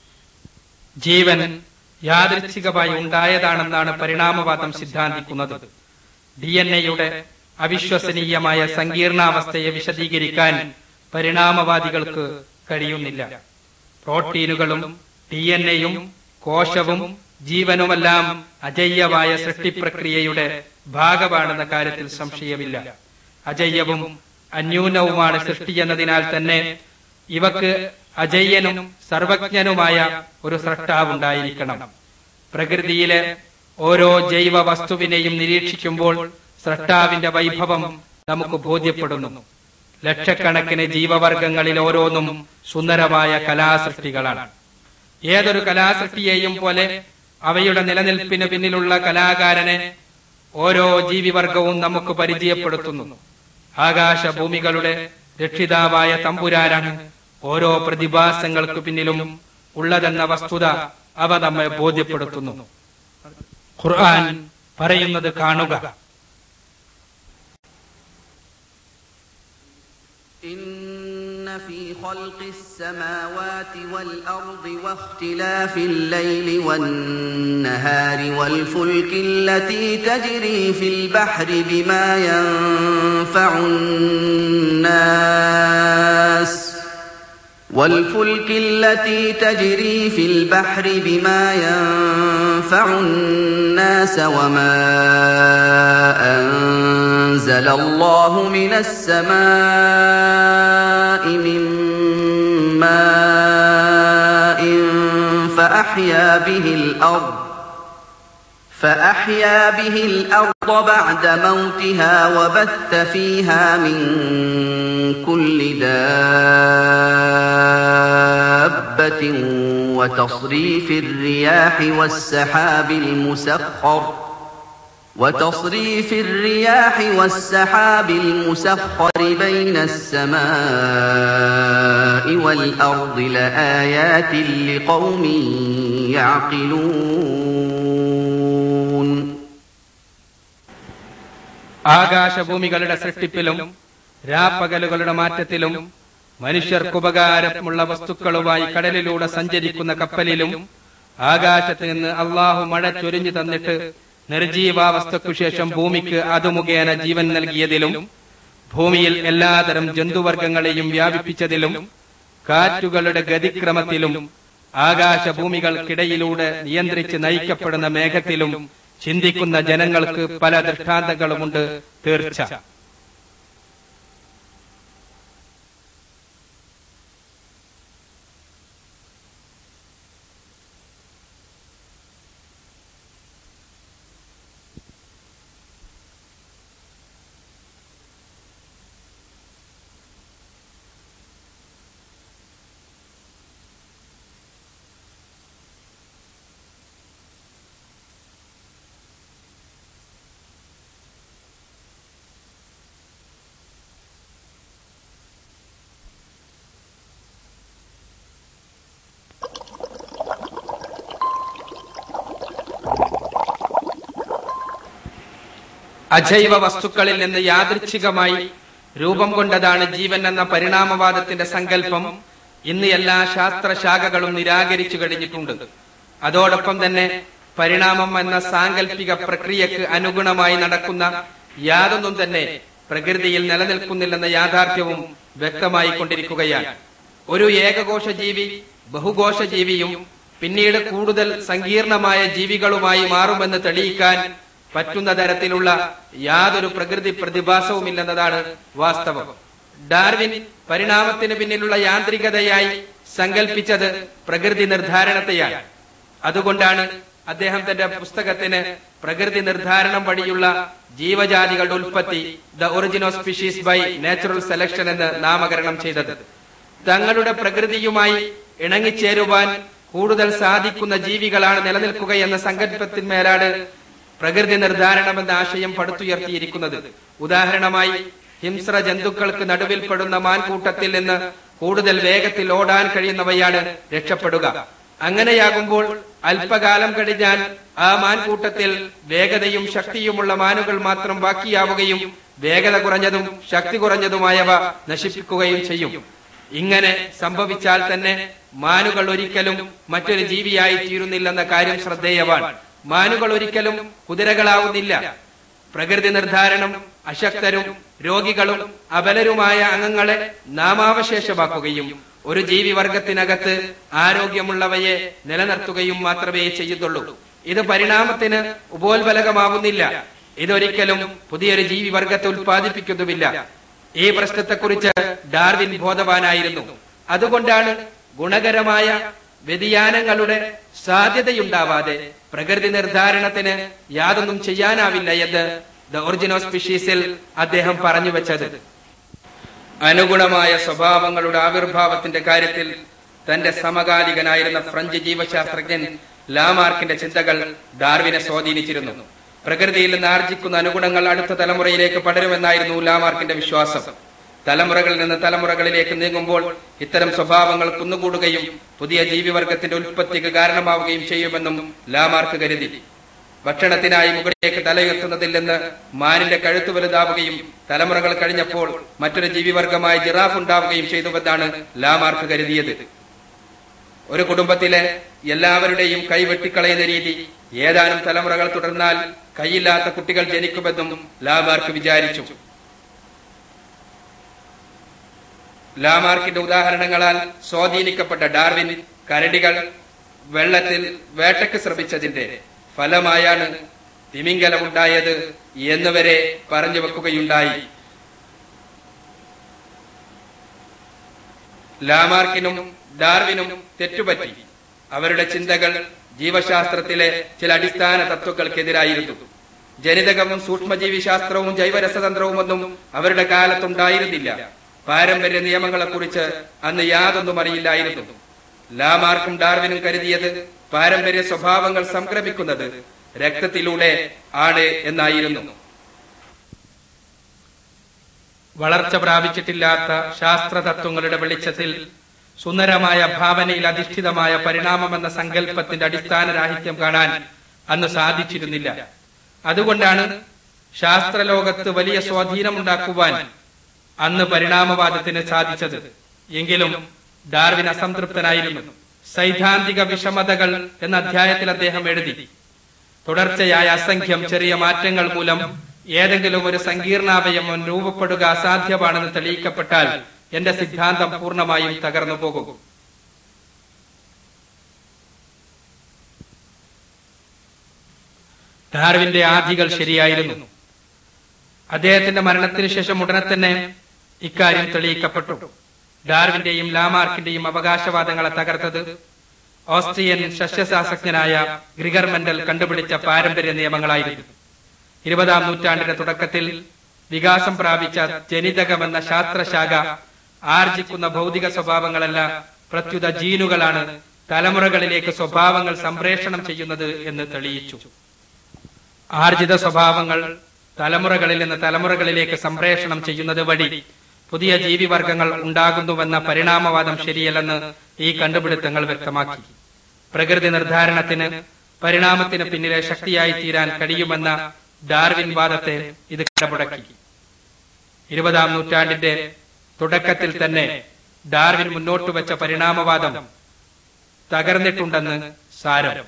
ജീവൻ യാദൃച്ഛികമായി ഉണ്ടായതാണെന്നാണ് പരിണാമവാദം സിദ്ധാന്തിക്കുന്നത് ഡി എൻ എയുടെ അവിശ്വസനീയമായ സങ്കീർണാവസ്ഥയെ വിശദീകരിക്കാൻ പരിണാമവാദികൾക്ക് കഴിയുന്നില്ല പ്രോട്ടീനുകളും ഡി എൻ എയും കോശവും ജീവനുമെല്ലാം അജയ്യമായ സൃഷ്ടിപ്രക്രിയയുടെ ഭാഗമാണെന്ന കാര്യത്തിൽ സംശയമില്ല അജയ്യവും അന്യൂനവുമാണ് സൃഷ്ടി എന്നതിനാൽ തന്നെ ഇവക്ക് അജയ്യനും സർവജ്ഞനുമായ ഒരു സൃഷ്ടാവുണ്ടായിരിക്കണം പ്രകൃതിയിലെ ഓരോ ജൈവ വസ്തുവിനെയും നിരീക്ഷിക്കുമ്പോൾ സൃഷ്ടാവിന്റെ വൈഭവം നമുക്ക് ബോധ്യപ്പെടുന്നു ലക്ഷക്കണക്കിന് ജീവവർഗങ്ങളിൽ ഓരോന്നും സുന്ദരമായ കലാസൃഷ്ടികളാണ് ഏതൊരു കലാസൃഷ്ടിയെയും പോലെ അവയുടെ നിലനിൽപ്പിന് പിന്നിലുള്ള കലാകാരനെ ഓരോ ജീവിവർഗവും നമുക്ക് പരിചയപ്പെടുത്തുന്നു ആകാശഭൂമികളുടെ രക്ഷിതാവായ തമ്പുരാനാണ് ഓരോ പ്രതിഭാസങ്ങൾക്ക് പിന്നിലും ഉള്ളതെന്ന വസ്തുത അവ നമ്മെ ബോധ്യപ്പെടുത്തുന്നു ഖുർആൻ പറയുന്നത് കാണുക إن في خلق السماوات والأرض واختلاف الليل والنهار والفلك التي تجري في البحر بما ينفع الناس والفلك التي تجري في البحر بما ينفع الناس وما أنزل الله من السماء من ماء فأحيا به الأرض فأحيا به الأرض بعد موتها وبث فيها من كل دابة وتصريف الرياح والسحاب المسخر وتصريف الرياح والسحاب المسخر بين السماء والأرض لآيات لقوم يعقلون ആകാശഭൂമികളുടെ സൃഷ്ടിപ്പിലും രാപ്പകലുകളുടെ മാറ്റത്തിലും മനുഷ്യർക്കുപകാരമുള്ള വസ്തുക്കളുമായി കടലിലൂടെ സഞ്ചരിക്കുന്ന കപ്പലിലും ആകാശത്ത് നിന്ന് അള്ളാഹു മഴ ചൊരിഞ്ഞു തന്നിട്ട് നിർജീവാവസ്ഥയ്ക്കു ശേഷം ഭൂമിക്ക് അത് മുഖേന ജീവൻ നൽകിയതിലും ഭൂമിയിൽ എല്ലാതരം ജന്തുവർഗങ്ങളെയും വ്യാപിപ്പിച്ചതിലും കാറ്റുകളുടെ ഗതിക്രമത്തിലും ആകാശഭൂമികൾക്കിടയിലൂടെ നിയന്ത്രിച്ച് നയിക്കപ്പെടുന്ന മേഘത്തിലും ചിന്തിക്കുന്ന ജനങ്ങൾക്ക് പല ദൃഷ്ടാന്തങ്ങളുമുണ്ട് തീർച്ച അജൈവ വസ്തുക്കളിൽ നിന്ന് യാദൃച്ഛികമായി രൂപം കൊണ്ടതാണ് ജീവൻ എന്ന പരിണാമവാദത്തിന്റെ സങ്കല്പം ഇന്ന് എല്ലാ ശാസ്ത്രശാഖകളും നിരാകരിച്ചു കഴിഞ്ഞിട്ടുണ്ട് അതോടൊപ്പം തന്നെ പരിണാമം എന്ന സാങ്കല്പിക പ്രക്രിയക്ക് അനുഗുണമായി നടക്കുന്ന യാതൊന്നും തന്നെ പ്രകൃതിയിൽ നിലനിൽക്കുന്നില്ലെന്ന യാഥാർത്ഥ്യവും വ്യക്തമായി കൊണ്ടിരിക്കുകയാണ് ഒരു ഏകകോശ ജീവി ബഹുകോശ ജീവിയും പിന്നീട് കൂടുതൽ സങ്കീർണമായ ജീവികളുമായി മാറുമെന്ന് തെളിയിക്കാൻ പറ്റുന്ന തരത്തിലുള്ള യാതൊരു പ്രകൃതി പ്രതിഭാസവുമില്ലെന്നതാണ് വാസ്തവം ഡാർവിൻ പരിണാമത്തിന് പിന്നിലുള്ള യാന്ത്രികതയായി സങ്കല്പിച്ചത് പ്രകൃതി നിർദ്ധാരണത്തെയാണ് അതുകൊണ്ടാണ് അദ്ദേഹം തന്റെ പുസ്തകത്തിന് പ്രകൃതി നിർദ്ധാരണം വഴിയുള്ള ജീവജാതികളുടെ ഉൽപ്പത്തി the origin of species by natural selection എന്ന് നാമകരണം ചെയ്തത് തങ്ങളുടെ പ്രകൃതിയുമായി ഇണങ്ങിച്ചേരുവാൻ കൂടുതൽ സാധിക്കുന്ന ജീവികളാണ് നിലനിൽക്കുകയെന്ന സങ്കല്പത്തിന്മേലാണ് പ്രകൃതി നിർദ്ധാരണം എന്ന ആശയം പടുത്തുയർത്തിയിരിക്കുന്നത് ഉദാഹരണമായി ഹിംസ്ര ജന്തുക്കൾക്ക് നടുവിൽപ്പെടുന്ന മാൻകൂട്ടത്തിൽ നിന്ന് കൂടുതൽ വേഗത്തിൽ ഓടാൻ കഴിയുന്നവയാണ് രക്ഷപ്പെടുക അങ്ങനെയാകുമ്പോൾ അല്പകാലം കഴിഞ്ഞാൽ ആ മാൻകൂട്ടത്തിൽ വേഗതയും ശക്തിയുമുള്ള മാനുകൾ മാത്രം ബാക്കിയാവുകയും വേഗത കുറഞ്ഞതും ശക്തി കുറഞ്ഞതുമായവ നശിപ്പിക്കുകയും ചെയ്യും ഇങ്ങനെ സംഭവിച്ചാൽ തന്നെ മാനുകൾ ഒരിക്കലും മറ്റൊരു ജീവിയായി തീരുന്നില്ലെന്ന കാര്യം ശ്രദ്ധേയമാണ് മാനുകൾ ഒരിക്കലും കുതിരകളാവുന്നില്ല പ്രകൃതി നിർദ്ധാരണം അശക്തരും രോഗികളും അബലരുമായ അംഗങ്ങളെ നാമാവശേഷമാക്കുകയും ഒരു ജീവിവർഗത്തിനകത്ത് ആരോഗ്യമുള്ളവയെ നിലനിർത്തുകയും മാത്രമേ ചെയ്യുന്നുള്ളൂ ഇത് പരിണാമത്തിന് ഉപോത്ബലകമാവുന്നില്ല ഇതൊരിക്കലും പുതിയൊരു ജീവിവർഗത്തെ ഉൽപ്പാദിപ്പിക്കുന്നുമില്ല ഈ പ്രശ്നത്തെക്കുറിച്ച് ഡാർവിൻ ബോധവാനായിരുന്നു അതുകൊണ്ടാണ് ഗുണകരമായ വ്യതിയാനങ്ങളുടെ സാധ്യതയുണ്ടാവാതെ പ്രകൃതി നിർദ്ധാരണത്തിന് യാതൊന്നും ചെയ്യാനാവില്ല എന്ന് ദ ഒറിജിൻ ഓഫ് സ്പീഷീസിൽ അദ്ദേഹം പറഞ്ഞു വെച്ചത് അനുഗുണമായ സ്വഭാവങ്ങളുടെ ആവിർഭാവത്തിന്റെ കാര്യത്തിൽ തന്റെ സമകാലികനായിരുന്ന ഫ്രഞ്ച് ജീവശാസ്ത്രജ്ഞൻ ലാമാർക്കിന്റെ ചിന്തകൾ ഡാർവിനെ സ്വാധീനിച്ചിരുന്നു പ്രകൃതിയിൽ നിന്ന് ആർജിക്കുന്ന അനുഗുണങ്ങൾ അടുത്ത തലമുറയിലേക്ക് പടരുമെന്നായിരുന്നു ലാമാർക്കിന്റെ വിശ്വാസം തലമുറകളിൽ നിന്ന് തലമുറകളിലേക്ക് നീങ്ങുമ്പോൾ ഇത്തരം സ്വഭാവങ്ങൾ കുന്നുകൂടുകയും പുതിയ ജീവിവർഗത്തിന്റെ ഉൽപ്പത്തിക്ക് കാരണമാവുകയും ചെയ്യുമെന്നും ലാമാർക്ക് കരുതി ഭക്ഷണത്തിനായി മുകളിലേക്ക് തലയുയർത്തുന്നതിൽ നിന്ന് മാനിന്റെ കഴുത്ത് വലുതാവുകയും തലമുറകൾ കഴിഞ്ഞപ്പോൾ മറ്റൊരു ജീവിവർഗമായ ജിറാഫ് ഉണ്ടാവുകയും ചെയ്തുവെന്നാണ് ലാമാർക്ക് കരുതിയത് ഒരു കുടുംബത്തിലെ എല്ലാവരുടെയും കൈ വെട്ടിക്കളയുന്ന രീതി ഏതാനും തലമുറകൾ തുടർന്നാൽ കൈയില്ലാത്ത കുട്ടികൾ ജനിക്കുമെന്നും ലാമാർക്ക് വിചാരിച്ചു ലാമാർക്കിന്റെ ഉദാഹരണങ്ങളാൽ സ്വാധീനിക്കപ്പെട്ട ഡാർവിൻ കരടികൾ വെള്ളത്തിൽ വേട്ടയ്ക്ക് ശ്രമിച്ചതിന്റെ ഫലമായാണ് തിമിംഗലം ഉണ്ടായത് എന്നുവരെ പറഞ്ഞു വെക്കുകയുണ്ടായി ലാമാർക്കിനും ഡാർവിനും തെറ്റുപറ്റി അവരുടെ ചിന്തകൾ ജീവശാസ്ത്രത്തിലെ ചില അടിസ്ഥാന തത്വങ്ങൾക്കെതിരായിരുന്നു ജനിതകവും സൂക്ഷ്മജീവിശാസ്ത്രവും ജൈവരസതന്ത്രവുമൊന്നും അവരുടെ കാലത്തുണ്ടായിരുന്നില്ല പാരമ്പര്യ നിയമങ്ങളെക്കുറിച്ച് അന്ന് യാതൊന്നും അറിയില്ലായിരുന്നു ലാമാർക്കും ഡാർവിനും കരുതിയത് പാരമ്പര്യ സ്വഭാവങ്ങൾ സംക്രമിക്കുന്നത് രക്തത്തിലൂടെ ആണ് എന്നായിരുന്നു വളർച്ച പ്രാപിച്ചിട്ടില്ലാത്ത ശാസ്ത്ര തത്വങ്ങളുടെ വെളിച്ചത്തിൽ സുന്ദരമായ ഭാവനയിൽ അധിഷ്ഠിതമായ പരിണാമമെന്ന സങ്കല്പത്തിന്റെ അടിസ്ഥാന രാഹിത്യം കാണാൻ അന്ന് സാധിച്ചിരുന്നില്ല അതുകൊണ്ടാണ് ശാസ്ത്രലോകത്ത് വലിയ സ്വാധീനമുണ്ടാക്കുവാൻ അന്ന് പരിണാമവാദത്തിന് സാധിച്ചത് എങ്കിലും ഡാർവിൻ അസംതൃപ്തനായിരുന്നു സൈദ്ധാന്തിക വിഷമതകൾ എന്ന അധ്യായത്തിൽ അദ്ദേഹം എഴുതി തുടർച്ചയായ അസംഖ്യം ചെറിയ മാറ്റങ്ങൾ മൂലം ഏതെങ്കിലും ഒരു സങ്കീർണാവയമം രൂപപ്പെടുക അസാധ്യമാണെന്ന് തെളിയിക്കപ്പെട്ടാൽ എന്റെ സിദ്ധാന്തം പൂർണ്ണമായും തകർന്നു പോകും ഡാർവിന്റെ ആധികൾ ശരിയായിരുന്നു അദ്ദേഹത്തിന്റെ മരണത്തിന് ശേഷം ഉടനെ തന്നെ ഇക്കാര്യം തെളിയിക്കപ്പെട്ടു ഡാർവിന്റെയും ലാമാർക്കിന്റെയും അവകാശവാദങ്ങളെ തകർത്തത് ഓസ്ട്രിയൻ സസ്യശാസ്ത്രജ്ഞനായ ഗ്രിഗർ മെന്റൽ കണ്ടുപിടിച്ച പാരമ്പര്യ നിയമങ്ങളായിരുന്നു ഇരുപതാം നൂറ്റാണ്ടിന്റെ തുടക്കത്തിൽ വികാസം പ്രാപിച്ച ജനിതകമെന്ന ശാസ്ത്രശാഖ ആർജിക്കുന്ന ഭൗതിക സ്വഭാവങ്ങളല്ല പ്രത്യുത ജീനുകളാണ് തലമുറകളിലേക്ക് സ്വഭാവങ്ങൾ സംപ്രേഷണം ചെയ്യുന്നത് എന്ന് തെളിയിച്ചു ആർജിത സ്വഭാവങ്ങൾ തലമുറകളിൽ നിന്ന് തലമുറകളിലേക്ക് സംപ്രേഷണം ചെയ്യുന്നത് വഴി പുതിയ ജീവിവർഗങ്ങൾ ഉണ്ടാകുന്നുവെന്ന പരിണാമവാദം ശരിയല്ലെന്ന് ഈ കണ്ടുപിടുത്തങ്ങൾ വ്യക്തമാക്കി പ്രകൃതി നിർദ്ധാരണത്തിന് പരിണാമത്തിന് പിന്നിലെ ശക്തിയായി തീരാൻ കഴിയുമെന്ന ഡാർവിൻ വാദത്തെ ഇത് കടമുടക്കി ഇരുപതാം നൂറ്റാണ്ടിന്റെ തുടക്കത്തിൽ തന്നെ ഡാർവിൻ മുന്നോട്ട് വെച്ച പരിണാമവാദം തകർന്നിട്ടുണ്ടെന്ന് സാരം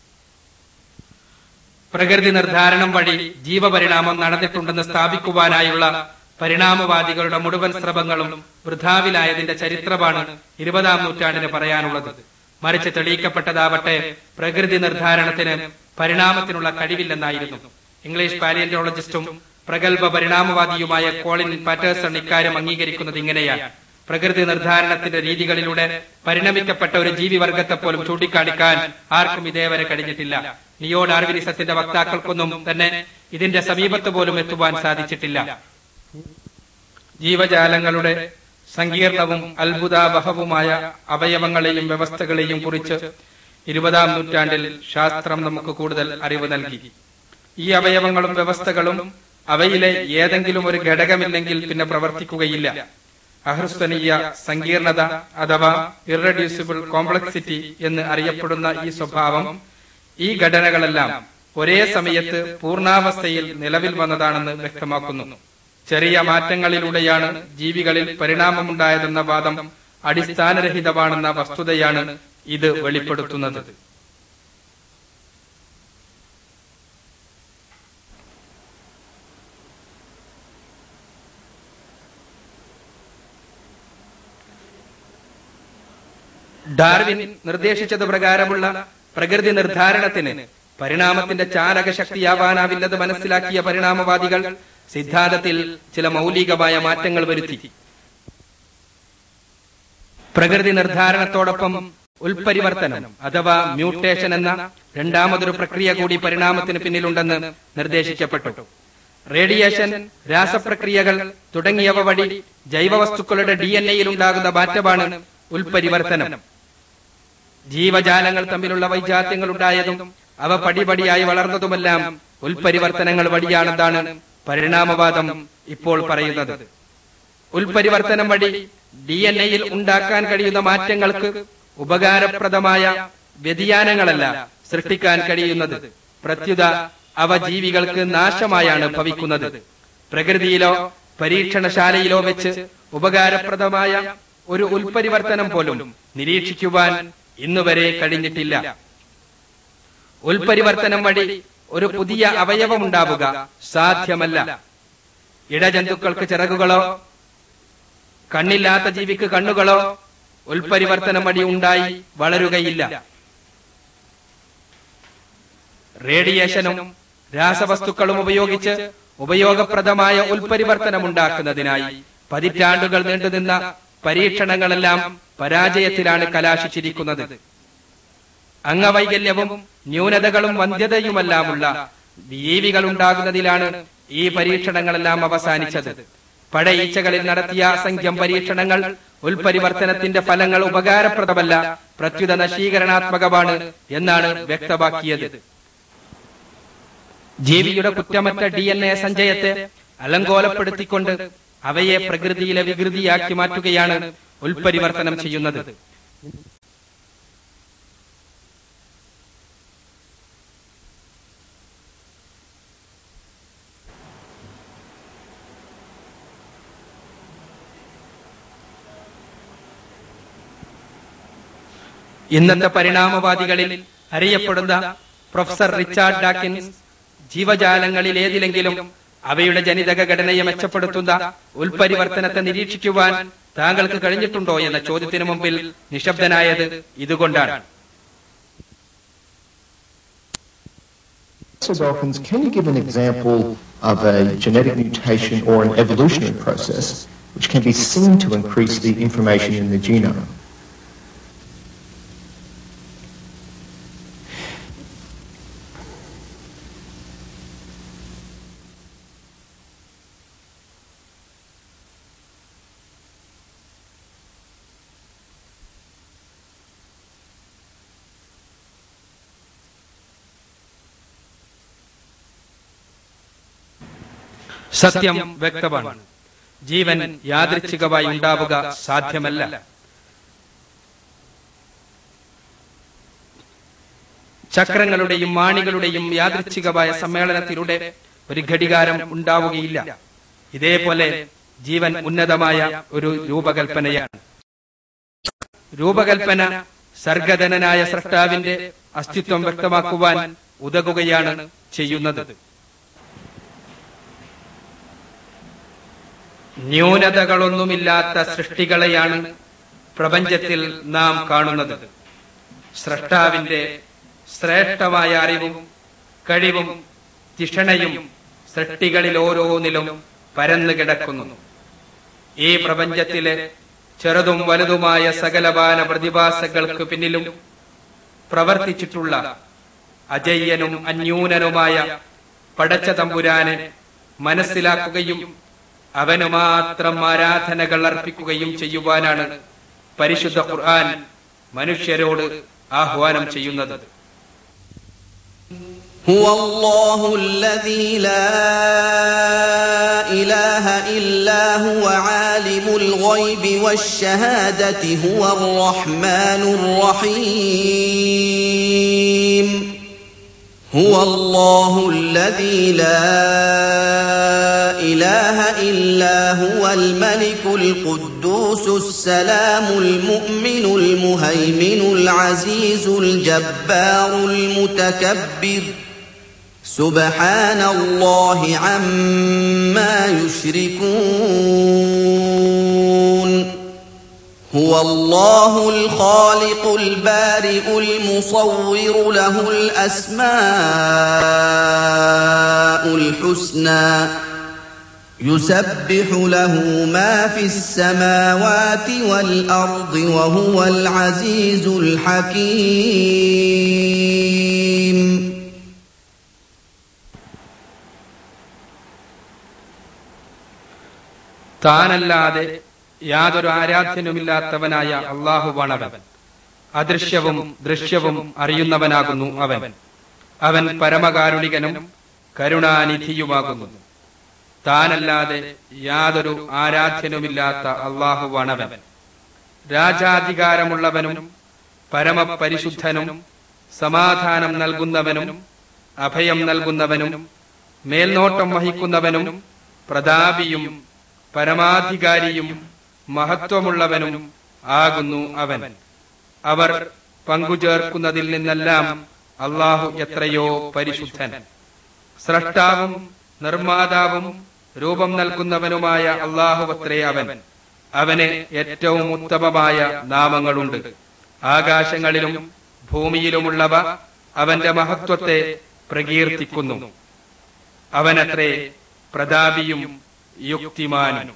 പ്രകൃതി നിർദ്ധാരണം വഴി ജീവപരിണാമം നടന്നിട്ടുണ്ടെന്ന് സ്ഥാപിക്കുവാനായുള്ള പരിണാമവാദികളുടെ മുഴുവൻ ശ്രമങ്ങളും വൃഥാവിലായതിന്റെ ചരിത്രമാണ് ഇരുപതാം നൂറ്റാണ്ടിന് പറയാനുള്ളത് മറിച്ച് തെളിയിക്കപ്പെട്ടതാവട്ടെ പ്രകൃതി നിർദ്ധാരണത്തിന് പരിണാമത്തിനുള്ള കഴിവില്ലെന്നായിരുന്നു ഇംഗ്ലീഷ് പാലിയന്റോളജിസ്റ്റും പ്രഗത്ഭ പരിണാമവാദിയുമായ കോളിൻ പാറ്റേഴ്സൺ ഇക്കാര്യം അംഗീകരിക്കുന്നത് ഇങ്ങനെയാണ് പ്രകൃതി നിർദ്ധാരണത്തിന്റെ രീതികളിലൂടെ പരിണമിക്കപ്പെട്ട ഒരു ജീവിവർഗത്തെ പോലും ചൂണ്ടിക്കാണിക്കാൻ ആർക്കും ഇതേവരെ കഴിഞ്ഞിട്ടില്ല നിയോ ഡാർവിനിസത്തിന്റെ വക്താക്കൾക്കൊന്നും തന്നെ ഇതിന്റെ സമീപത്ത് പോലും എത്തുവാൻ സാധിച്ചിട്ടില്ല ജീവജാലങ്ങളുടെ സങ്കീർണവും അത്ഭുതാവഹവുമായ അവയവങ്ങളെയും വ്യവസ്ഥകളെയും കുറിച്ച് ഇരുപതാം നൂറ്റാണ്ടിൽ ശാസ്ത്രം നമുക്ക് കൂടുതൽ അറിവ് നൽകി ഈ അവയവങ്ങളും വ്യവസ്ഥകളും അവയിലെ ഏതെങ്കിലും ഒരു ഘടകമില്ലെങ്കിൽ പിന്നെ പ്രവർത്തിക്കുകയില്ല അഹൃസ്തനീയ സങ്കീർണത അഥവാ ഇറഡ്യൂസിബിൾ കോംപ്ലക്സിറ്റി എന്ന് അറിയപ്പെടുന്ന ഈ സ്വഭാവം ഈ ഘടനകളെല്ലാം ഒരേ സമയത്ത് പൂർണാവസ്ഥയിൽ നിലവിൽ വന്നതാണെന്ന് വ്യക്തമാക്കുന്നു ചെറിയ മാറ്റങ്ങളിലൂടെയാണ് ജീവികളിൽ പരിണാമമുണ്ടായതെന്ന വാദം അടിസ്ഥാനരഹിതമാണെന്ന വസ്തുതയാണ് ഇത് വെളിപ്പെടുത്തുന്നത് ഡാർവിൻ നിർദ്ദേശിച്ചത് പ്രകാരമുള്ള പ്രകൃതി നിർദ്ധാരണത്തിന് പരിണാമത്തിന്റെ ചാലക ശക്തിയാവാനാവില്ലെന്ന് മനസ്സിലാക്കിയ പരിണാമവാദികൾ സിദ്ധാന്തത്തിൽ ചില മൗലികമായ മാറ്റങ്ങൾ വരുത്തി പ്രകൃതി നിർദ്ധാരണത്തോടൊപ്പം ഉൽപരിവർത്തനം അഥവാ മ്യൂട്ടേഷൻ എന്ന രണ്ടാമതൊരു പ്രക്രിയ കൂടി പരിണാമത്തിന് പിന്നിലുണ്ടെന്ന് നിർദ്ദേശിക്കപ്പെട്ടു റേഡിയേഷൻ രാസപ്രക്രിയകൾ തുടങ്ങിയവ വഴി ജൈവവസ്തുക്കളുടെ ഡി എൻ എയിൽ ഉണ്ടാകുന്ന മാറ്റമാണ് ഉൽപരിവർത്തനം ജീവജാലങ്ങൾ തമ്മിലുള്ള വൈജാത്യങ്ങൾ ഉണ്ടായതും അവ പടിപടിയായി വളർന്നതുമെല്ലാം ഉൽപരിവർത്തനങ്ങൾ വഴിയാണെന്നാണ് പരിണാമവാദം ഇപ്പോൾ പറയുന്നത് ഉൽപരിവർത്തനം വഴി ഡി എൻ എയിൽ ഉണ്ടാക്കാൻ കഴിയുന്ന മാറ്റങ്ങൾക്ക് ഉപകാരപ്രദമായ വ്യതിയാനങ്ങളല്ല സൃഷ്ടിക്കാൻ കഴിയുന്നത് പ്രത്യുത അവ ജീവികൾക്ക് നാശമായാണ് ഭവിക്കുന്നത് പ്രകൃതിയിലോ പരീക്ഷണശാലയിലോ വെച്ച് ഉപകാരപ്രദമായ ഒരു ഉൽപരിവർത്തനം പോലും നിരീക്ഷിക്കുവാൻ ഇന്നുവരെ കഴിഞ്ഞിട്ടില്ല ഉൽപരിവർത്തനം വഴി ഒരു പുതിയ അവയവമുണ്ടാവുക സാധ്യമല്ല ഇടജന്തുക്കൾക്ക് ചിറകുകളോ കണ്ണില്ലാത്ത ജീവിക്ക് കണ്ണുകളോ ഉൽപരിവർത്തനം വഴി ഉണ്ടായി വളരുകയില്ല റേഡിയേഷനും രാസവസ്തുക്കളും ഉപയോഗിച്ച് ഉപയോഗപ്രദമായ ഉൽപരിവർത്തനം ഉണ്ടാക്കുന്നതിനായി പതിറ്റാണ്ടുകൾ നീണ്ടുനിന്ന പരീക്ഷണങ്ങളെല്ലാം പരാജയത്തിലാണ് കലാശിച്ചിരിക്കുന്നത് അംഗവൈകല്യവും ന്യൂനതകളും വന്ധ്യതയുമെല്ലാമുള്ള ജീവികൾ ഉണ്ടാകുന്നതിലാണ് ഈ പരീക്ഷണങ്ങളെല്ലാം അവസാനിച്ചത് പഴയീച്ചകളിൽ നടത്തിയ അസംഖ്യം പരീക്ഷണങ്ങൾ ഉൽപരിവർത്തനത്തിന്റെ ഫലങ്ങൾ ഉപകാരപ്രദമല്ല പ്രത്യുത നശീകരണാത്മകമാണ് എന്നാണ് വ്യക്തമാക്കിയത് ജീവിയുടെ കുറ്റമറ്റ ഡി എൻ എ സഞ്ചയത്തെ അലങ്കോലപ്പെടുത്തിക്കൊണ്ട് അവയെ പ്രകൃതിയിലെ വികൃതിയാക്കി മാറ്റുകയാണ് ഉൽപരിവർത്തനം ചെയ്യുന്നത് ഇന്നത്തെ പരിണാമവാദികളിൽ അറിയപ്പെടുന്ന പ്രൊഫസർ റിച്ചാർഡ് ഡാക്കിൻസ് ജീവജാലങ്ങളിൽ ഏതിലെങ്കിലും അവയുടെ ജനിതക ഘടനയെ മെച്ചപ്പെടുത്തുന്ന ഉൽപരിവർത്തനത്തെ നിരീക്ഷിക്കുവാൻ താങ്കൾക്ക് കഴിഞ്ഞിട്ടുണ്ടോ എന്ന ചോദ്യത്തിനു മുമ്പിൽ നിശബ്ദനായത് ഇതുകൊണ്ടാണ് So Dawkins, can you give an example of a genetic mutation or an evolutionary process which can be seen to increase the information in the genome? സത്യം വ്യക്തമാണ് ജീവൻ യാദൃച്ഛികമായി ഉണ്ടാവുക സാധ്യമല്ല ചക്രങ്ങളുടെയും മാണികളുടെയും യാദൃച്ഛികമായ സമ്മേളനത്തിലൂടെ ഒരു ഘടികാരം ഉണ്ടാവുകയില്ല ഇതേപോലെ ജീവൻ ഉന്നതമായ ഒരു രൂപകൽപ്പനയാണ് രൂപകൽപ്പന സർഗധനനായ സൃഷ്ടാവിന്റെ അസ്തിത്വം വ്യക്തമാക്കുവാൻ ഉതകുകയാണ് ചെയ്യുന്നത് ന്യൂനതകളൊന്നുമില്ലാത്ത സൃഷ്ടികളെയാണ് പ്രപഞ്ചത്തിൽ നാം കാണുന്നത് സൃഷ്ടാവിന്റെ ശ്രേഷ്ഠമായ അറിവും കഴിവും തിഷണയും സൃഷ്ടികളിൽ ഓരോന്നിലും പരന്നു കിടക്കുന്നു ഈ പ്രപഞ്ചത്തിലെ ചെറുതും വലുതുമായ സകലപാന പ്രതിഭാസങ്ങൾക്ക് പിന്നിലും പ്രവർത്തിച്ചിട്ടുള്ള അജയ്യനും അന്യൂനനുമായ പടച്ച തമ്പുരാനെ മനസ്സിലാക്കുകയും അവനു മാത്രം ആരാധനകൾ അർപ്പിക്കുകയും ചെയ്യുവാനാണ് പരിശുദ്ധ ഖുർആൻ മനുഷ്യരോട് ആഹ്വാനം ചെയ്യുന്നത് هو الله الذي لا إله إلا هو عالم الغيب والشهادة هو الرحمن الرحيم هو الله الذي لا إله إلا هو الملك القدوس السلام المؤمن المهيمن العزيز الجبار المتكبر سبحان الله عما يشركون هو الله الخالق البارئ المصور له الاسماء الحسنى يسبح له ما في السماوات والارض وهو العزيز الحكيم താനല്ലാതെ യാതൊരു ആരാധ്യനുമില്ലാത്തവനായ അള്ളാഹുവാണവൻ അദൃശ്യവും ദൃശ്യവും അറിയുന്നവനാകുന്നു അവൻ അവൻ പരമകാരുണികനും കരുണാനിധിയുമാകുന്നു താനല്ലാതെ യാതൊരു ആരാധ്യനുമില്ലാത്ത അള്ളാഹുവാണവൻ രാജാധികാരമുള്ളവനും പരമപരിശുദ്ധനും സമാധാനം നൽകുന്നവനും അഭയം നൽകുന്നവനും മേൽനോട്ടം വഹിക്കുന്നവനും പ്രതാപിയും പരമാധികാരിയും മഹത്വമുള്ളവനും ആകുന്നു അവൻ അവർ പങ്കുചേർക്കുന്നതിൽ നിന്നെല്ലാം അള്ളാഹു എത്രയോ പരിശുദ്ധൻ സ്രഷ്ടാവും നിർമ്മാതാവും രൂപം നൽകുന്നവനുമായ അള്ളാഹു അത്രേ അവൻ അവന് ഏറ്റവും ഉത്തമമായ നാമങ്ങളുണ്ട് ആകാശങ്ങളിലും ഭൂമിയിലുമുള്ളവ അവന്റെ മഹത്വത്തെ പ്രകീർത്തിക്കുന്നു അവനത്രേ പ്രതാപിയും യുക്തിമാനും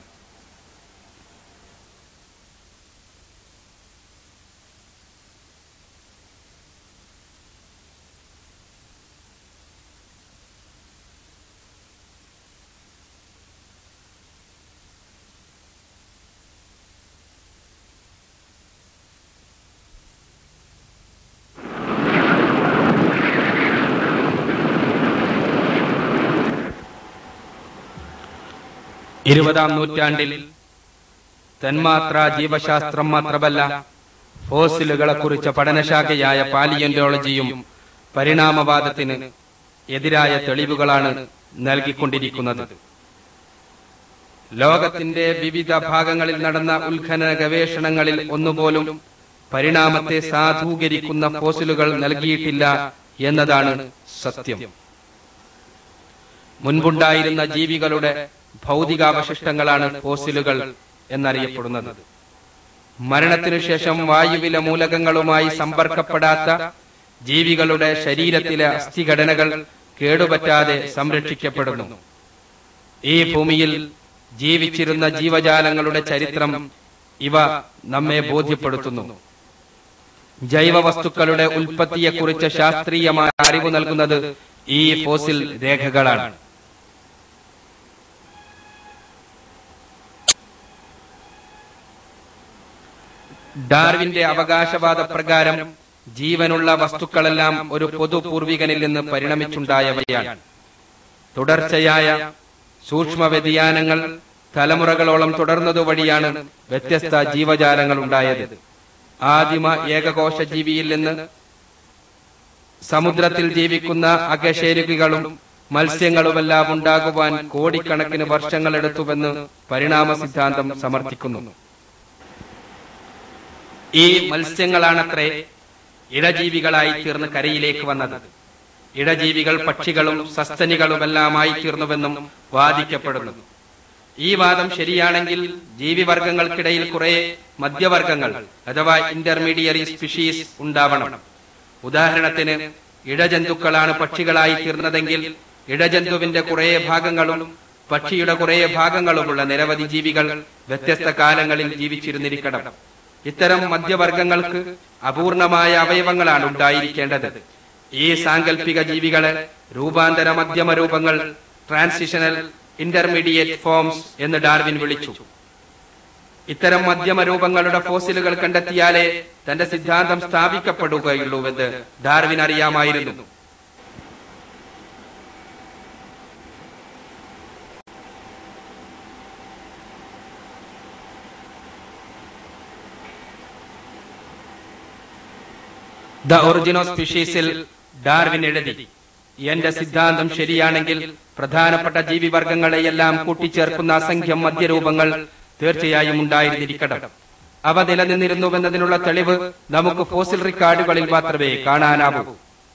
ഇരുപതാം നൂറ്റാണ്ടിൽ തന്മാത്ര ജീവശാസ്ത്രം മാത്രമല്ല ഫോസിലുകളെ കുറിച്ച പഠനശാഖയായ പാലിയന്റോളജിയും പരിണാമവാദത്തിന് എതിരായ തെളിവുകളാണ് നൽകിക്കൊണ്ടിരിക്കുന്നത് ലോകത്തിന്റെ വിവിധ ഭാഗങ്ങളിൽ നടന്ന ഉത്ഖനന ഗവേഷണങ്ങളിൽ ഒന്നുപോലും പരിണാമത്തെ സാധൂകരിക്കുന്ന ഫോസിലുകൾ നൽകിയിട്ടില്ല എന്നതാണ് സത്യം മുൻപുണ്ടായിരുന്ന ജീവികളുടെ ഭൗതികാവശിഷ്ടങ്ങളാണ് ഫോസിലുകൾ എന്നറിയപ്പെടുന്നത് മരണത്തിനു ശേഷം വായുവിലെ മൂലകങ്ങളുമായി സമ്പർക്കപ്പെടാത്ത ജീവികളുടെ ശരീരത്തിലെ അസ്ഥിഘടനകൾ കേടുപറ്റാതെ സംരക്ഷിക്കപ്പെടുന്നു ഈ ഭൂമിയിൽ ജീവിച്ചിരുന്ന ജീവജാലങ്ങളുടെ ചരിത്രം ഇവ നമ്മെ ബോധ്യപ്പെടുത്തുന്നു ജൈവ വസ്തുക്കളുടെ ഉൽപ്പത്തിയെക്കുറിച്ച് ശാസ്ത്രീയമായ അറിവ് നൽകുന്നത് ഈ ഫോസിൽ രേഖകളാണ് ഡാർവിന്റെ അവകാശവാദ പ്രകാരം ജീവനുള്ള വസ്തുക്കളെല്ലാം ഒരു പൊതു പൂർവികനിൽ നിന്ന് പരിണമിച്ചുണ്ടായവയാണ് തുടർച്ചയായ സൂക്ഷ്മ വ്യതിയാനങ്ങൾ തലമുറകളോളം തുടർന്നതുവഴിയാണ് വ്യത്യസ്ത ജീവജാലങ്ങൾ ഉണ്ടായത് ആദിമ ഏകകോശ ജീവിയിൽ നിന്ന് സമുദ്രത്തിൽ ജീവിക്കുന്ന അകശേരുകികളും മത്സ്യങ്ങളുമെല്ലാം ഉണ്ടാകുവാൻ കോടിക്കണക്കിന് വർഷങ്ങളെടുത്തുവെന്ന് പരിണാമ സിദ്ധാന്തം സമർത്ഥിക്കുന്നു ഈ മത്സ്യങ്ങളാണത്രേ ഇടജീവികളായി തീർന്ന് കരയിലേക്ക് വന്നത് ഇടജീവികൾ പക്ഷികളും സസ്തനികളുമെല്ലാമായി തീർന്നുവെന്നും വാദിക്കപ്പെടുന്നു ഈ വാദം ശരിയാണെങ്കിൽ ജീവിവർഗങ്ങൾക്കിടയിൽ കുറെ മധ്യവർഗങ്ങൾ അഥവാ ഇന്റർമീഡിയറി സ്പീഷീസ് ഉണ്ടാവണം ഉദാഹരണത്തിന് ഇടജന്തുക്കളാണ് പക്ഷികളായി തീർന്നതെങ്കിൽ ഇടജന്തുവിന്റെ കുറെ ഭാഗങ്ങളും പക്ഷിയുടെ കുറെ ഭാഗങ്ങളുമുള്ള നിരവധി ജീവികൾ വ്യത്യസ്ത കാലങ്ങളിൽ ജീവിച്ചിരുന്നിരിക്കണം ഇത്തരം മധ്യവർഗങ്ങൾക്ക് അപൂർണമായ അവയവങ്ങളാണ് ഉണ്ടായിരിക്കേണ്ടത് ഈ സാങ്കല്പിക ജീവികളെ രൂപാന്തര മധ്യമ രൂപങ്ങൾ ട്രാൻസിഷണൽ ഇന്റർമീഡിയറ്റ് ഫോംസ് എന്ന് ഡാർവിൻ വിളിച്ചു ഇത്തരം മധ്യമ രൂപങ്ങളുടെ ഫോസിലുകൾ കണ്ടെത്തിയാലേ തന്റെ സിദ്ധാന്തം സ്ഥാപിക്കപ്പെടുകയുള്ളൂവെന്ന് ഡാർവിൻ അറിയാമായിരുന്നു ദ ഒറിജിനോ സ്പീഷീസിൽ ഡാർവിൻ എഴുതി എന്റെ സിദ്ധാന്തം ശരിയാണെങ്കിൽ പ്രധാനപ്പെട്ട ജീവിവർഗങ്ങളെയെല്ലാം കൂട്ടിച്ചേർക്കുന്ന അസംഖ്യം മധ്യരൂപങ്ങൾ തീർച്ചയായും ഉണ്ടായിരുന്നിരിക്കണം അവ നിലനിന്നിരുന്നുവെന്നതിനുള്ള തെളിവ് നമുക്ക് ഫോസിൽ റെക്കോർഡുകളിൽ മാത്രമേ കാണാനാവൂ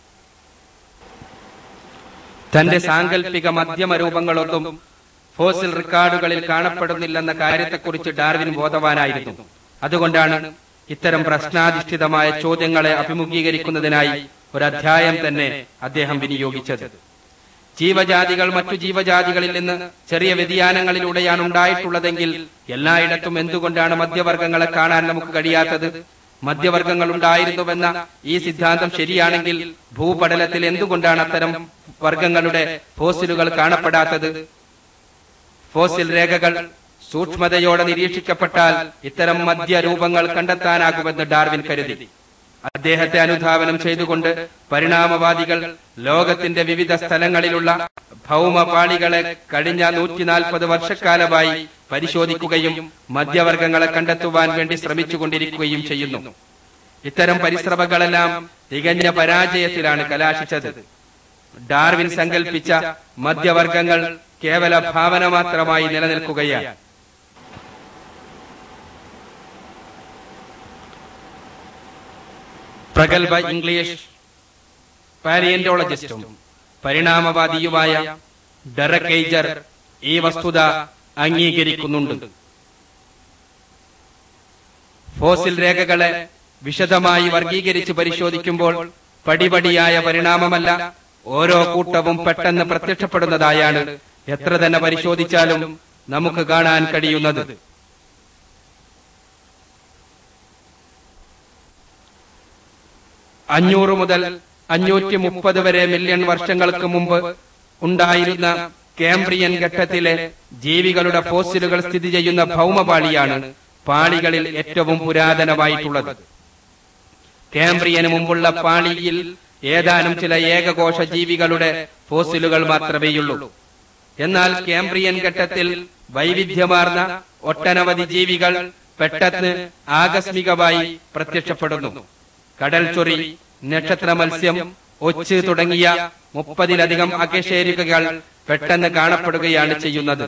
തന്റെ സാങ്കല്പിക മധ്യമ രൂപങ്ങളൊന്നും ഫോസിൽ റെക്കോർഡുകളിൽ കാണപ്പെടുന്നില്ലെന്ന കാര്യത്തെക്കുറിച്ച് ഡാർവിൻ ബോധവാനായിരുന്നു അതുകൊണ്ടാണ് ഇത്തരം പ്രശ്നാധിഷ്ഠിതമായ ചോദ്യങ്ങളെ അഭിമുഖീകരിക്കുന്നതിനായി ഒരു അധ്യായം തന്നെ അദ്ദേഹം വിനിയോഗിച്ചത് ജീവജാതികൾ മറ്റു ജീവജാതികളിൽ നിന്ന് ചെറിയ വ്യതിയാനങ്ങളിലൂടെയാണ് ഉണ്ടായിട്ടുള്ളതെങ്കിൽ എല്ലായിടത്തും എന്തുകൊണ്ടാണ് മധ്യവർഗങ്ങളെ കാണാൻ നമുക്ക് കഴിയാത്തത് മധ്യവർഗങ്ങൾ ഉണ്ടായിരുന്നുവെന്ന ഈ സിദ്ധാന്തം ശരിയാണെങ്കിൽ ഭൂപടലത്തിൽ എന്തുകൊണ്ടാണ് അത്തരം വർഗങ്ങളുടെ ഫോസിലുകൾ കാണപ്പെടാത്തത് ഫോസിൽ രേഖകൾ സൂക്ഷ്മതയോടെ നിരീക്ഷിക്കപ്പെട്ടാൽ ഇത്തരം മധ്യരൂപങ്ങൾ കണ്ടെത്താനാകുമെന്ന് ഡാർവിൻ കരുതി അദ്ദേഹത്തെ അനുധാവനം ചെയ്തുകൊണ്ട് പരിണാമവാദികൾ ലോകത്തിന്റെ വിവിധ സ്ഥലങ്ങളിലുള്ള ഭൗമപാളികളെ കഴിഞ്ഞ നൂറ്റി നാൽപ്പത് വർഷക്കാലമായി പരിശോധിക്കുകയും മധ്യവർഗങ്ങളെ കണ്ടെത്തുവാൻ വേണ്ടി ശ്രമിച്ചുകൊണ്ടിരിക്കുകയും ചെയ്യുന്നു ഇത്തരം പരിശ്രമങ്ങളെല്ലാം തികഞ്ഞ പരാജയത്തിലാണ് കലാശിച്ചത് ഡാർവിൻ സങ്കൽപ്പിച്ച മധ്യവർഗങ്ങൾ കേവല ഭാവന മാത്രമായി നിലനിൽക്കുകയാണ് പ്രഗത്ഭ ഇംഗ്ലീഷ് പാലിയന്റോളജിസ്റ്റും പരിണാമവാദിയുമായ ഡെറക്കൈജർ ഈ വസ്തുത അംഗീകരിക്കുന്നുണ്ട് ഫോസിൽ രേഖകളെ വിശദമായി വർഗീകരിച്ച് പരിശോധിക്കുമ്പോൾ പടിപടിയായ പരിണാമമല്ല ഓരോ കൂട്ടവും പെട്ടെന്ന് പ്രത്യക്ഷപ്പെടുന്നതായാണ് എത്ര തന്നെ പരിശോധിച്ചാലും നമുക്ക് കാണാൻ കഴിയുന്നത് അഞ്ഞൂറ് മുതൽ അഞ്ഞൂറ്റി മുപ്പത് വരെ മില്യൺ വർഷങ്ങൾക്ക് മുമ്പ് ഉണ്ടായിരുന്ന കേംബ്രിയൻ ഘട്ടത്തിലെ ജീവികളുടെ ഫോസിലുകൾ സ്ഥിതി ചെയ്യുന്ന ഭൗമപാളിയാണ് പാളികളിൽ ഏറ്റവും പുരാതനമായിട്ടുള്ളത് കേംബ്രിയന് മുമ്പുള്ള പാളിയിൽ ഏതാനും ചില ഏകകോശ ജീവികളുടെ ഫോസിലുകൾ മാത്രമേയുള്ളൂ എന്നാൽ കേംബ്രിയൻ ഘട്ടത്തിൽ വൈവിധ്യമാർന്ന ഒട്ടനവധി ജീവികൾ പെട്ടെന്ന് ആകസ്മികമായി പ്രത്യക്ഷപ്പെടുന്നു കടൽ ചൊറി നക്ഷത്ര മത്സ്യം ഒച്ച് തുടങ്ങിയ മുപ്പതിലധികം അകശേരുകകൾ പെട്ടെന്ന് കാണപ്പെടുകയാണ് ചെയ്യുന്നത്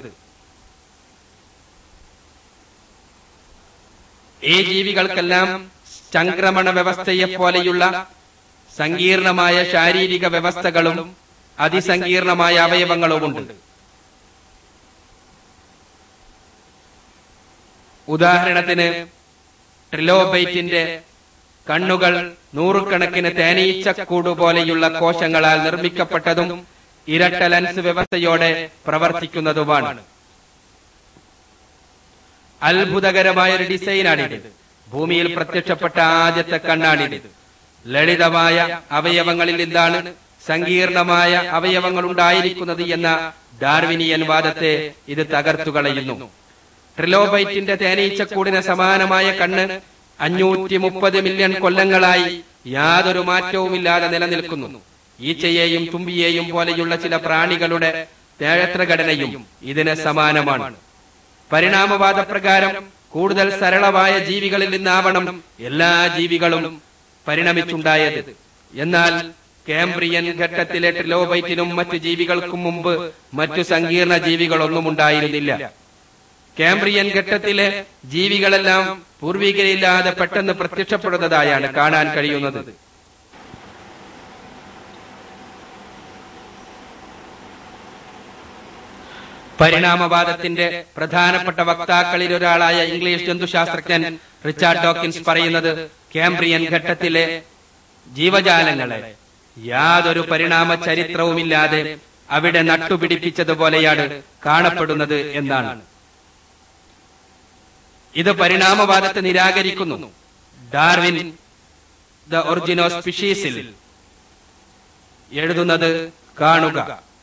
ഈ ജീവികൾക്കെല്ലാം സംക്രമണ വ്യവസ്ഥയെ പോലെയുള്ള സങ്കീർണമായ ശാരീരിക വ്യവസ്ഥകളും അതിസങ്കീർണമായ അവയവങ്ങളുമുണ്ട് ഉദാഹരണത്തിന് ട്രിലോബൈറ്റിന്റെ കണ്ണുകൾ നൂറുകണക്കിന് തേനീച്ചക്കൂട് പോലെയുള്ള കോശങ്ങളാൽ നിർമ്മിക്കപ്പെട്ടതും ഇരട്ട ലെൻസ് വ്യവസ്ഥയോടെ പ്രവർത്തിക്കുന്നതുമാണ് അത്ഭുതകരമായ ഒരു ഡിസൈനാണിത് ഭൂമിയിൽ പ്രത്യക്ഷപ്പെട്ട ആദ്യത്തെ കണ്ണാണിത് ലളിതമായ അവയവങ്ങളിൽ നിന്നാണ് സങ്കീർണമായ അവയവങ്ങൾ ഉണ്ടായിരിക്കുന്നത് എന്ന ഡാർവിനിയൻ വാദത്തെ ഇത് തകർത്തുകളയുന്നു ട്രിലോബൈറ്റിന്റെ തേനീച്ചക്കൂടിന് സമാനമായ കണ്ണ് അഞ്ഞൂറ്റി മുപ്പത് മില്യൺ കൊല്ലങ്ങളായി യാതൊരു മാറ്റവുമില്ലാതെ നിലനിൽക്കുന്നു ഈച്ചയെയും തുമ്പിയെയും പോലെയുള്ള ചില പ്രാണികളുടെ നേത്രഘടനയും ഇതിന് സമാനമാണ് പരിണാമവാദ പ്രകാരം കൂടുതൽ സരളമായ ജീവികളിൽ നിന്നാവണം എല്ലാ ജീവികളും പരിണമിച്ചുണ്ടായത് എന്നാൽ കേംബ്രിയൻ ഘട്ടത്തിലെ ട്രിലോബൈറ്റിനും മറ്റു ജീവികൾക്കും മുമ്പ് മറ്റു സങ്കീർണ ജീവികളൊന്നും ഉണ്ടായിരുന്നില്ല കാംബ്രിയൻ ഘട്ടത്തിലെ ജീവികളെല്ലാം പൂർവികരില്ലാതെ പെട്ടെന്ന് പ്രത്യക്ഷപ്പെടുന്നതായാണ് കാണാൻ കഴിയുന്നത് പരിണാമവാദത്തിന്റെ പ്രധാനപ്പെട്ട വക്താക്കളിൽ ഒരാളായ ഇംഗ്ലീഷ് ജന്തുശാസ്ത്രജ്ഞൻ റിച്ചാർഡ് ഡോക്കിൻസ് പറയുന്നത് കാംബ്രിയൻ ഘട്ടത്തിലെ ജീവജാലങ്ങളെ യാതൊരു പരിണാമ ചരിത്രവുമില്ലാതെ അവിടെ നട്ടുപിടിപ്പിച്ചതുപോലെയാണ് കാണപ്പെടുന്നത് എന്നാണ് ഇത് പരിണാമവാദത്തെ നിരാകരിക്കുന്നു ഡാർവിൻ ദ ഒറിജിനോ സ്പിഷീസിൽ എഴുതുന്നത് കാണുക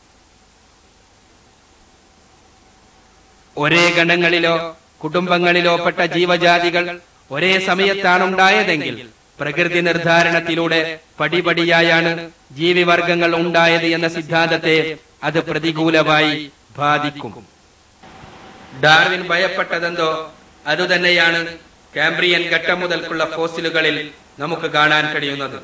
ഒരേ ഗണങ്ങളിലോ കുടുംബങ്ങളിലോ പെട്ട ജീവജാതികൾ ഒരേ സമയത്താണ് ഉണ്ടായതെങ്കിൽ പ്രകൃതി നിർദ്ധാരണത്തിലൂടെ പടിപടിയായാണ് ജീവിവർഗങ്ങൾ ഉണ്ടായത് എന്ന സിദ്ധാന്തത്തെ അത് പ്രതികൂലമായി ബാധിക്കും ഡാർവിൻ ഭയപ്പെട്ടതെന്തോ അതുതന്നെയാണ് കാംബ്രിയൻ ഘട്ടം മുതൽക്കുള്ള ഫോസിലുകളിൽ നമുക്ക് കാണാൻ കഴിയുന്നത്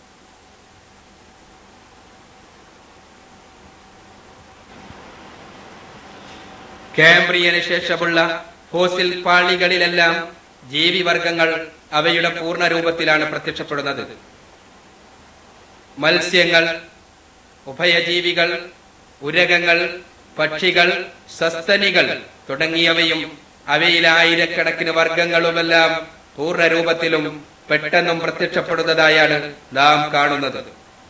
കാംബ്രിയന് ശേഷമുള്ള ഫോസിൽ പാളികളിലെല്ലാം ജീവിവർഗങ്ങൾ അവയുടെ പൂർണ്ണ രൂപത്തിലാണ് പ്രത്യക്ഷപ്പെടുന്നത് മത്സ്യങ്ങൾ ഉഭയജീവികൾ ഉരകങ്ങൾ പക്ഷികൾ സസ്തനികൾ തുടങ്ങിയവയും അവയിലെ ആയിരക്കണക്കിന് വർഗങ്ങളുമെല്ലാം പൂർണ്ണ രൂപത്തിലും പെട്ടെന്നും പ്രത്യക്ഷപ്പെടുന്നതായാണ് നാം കാണുന്നത്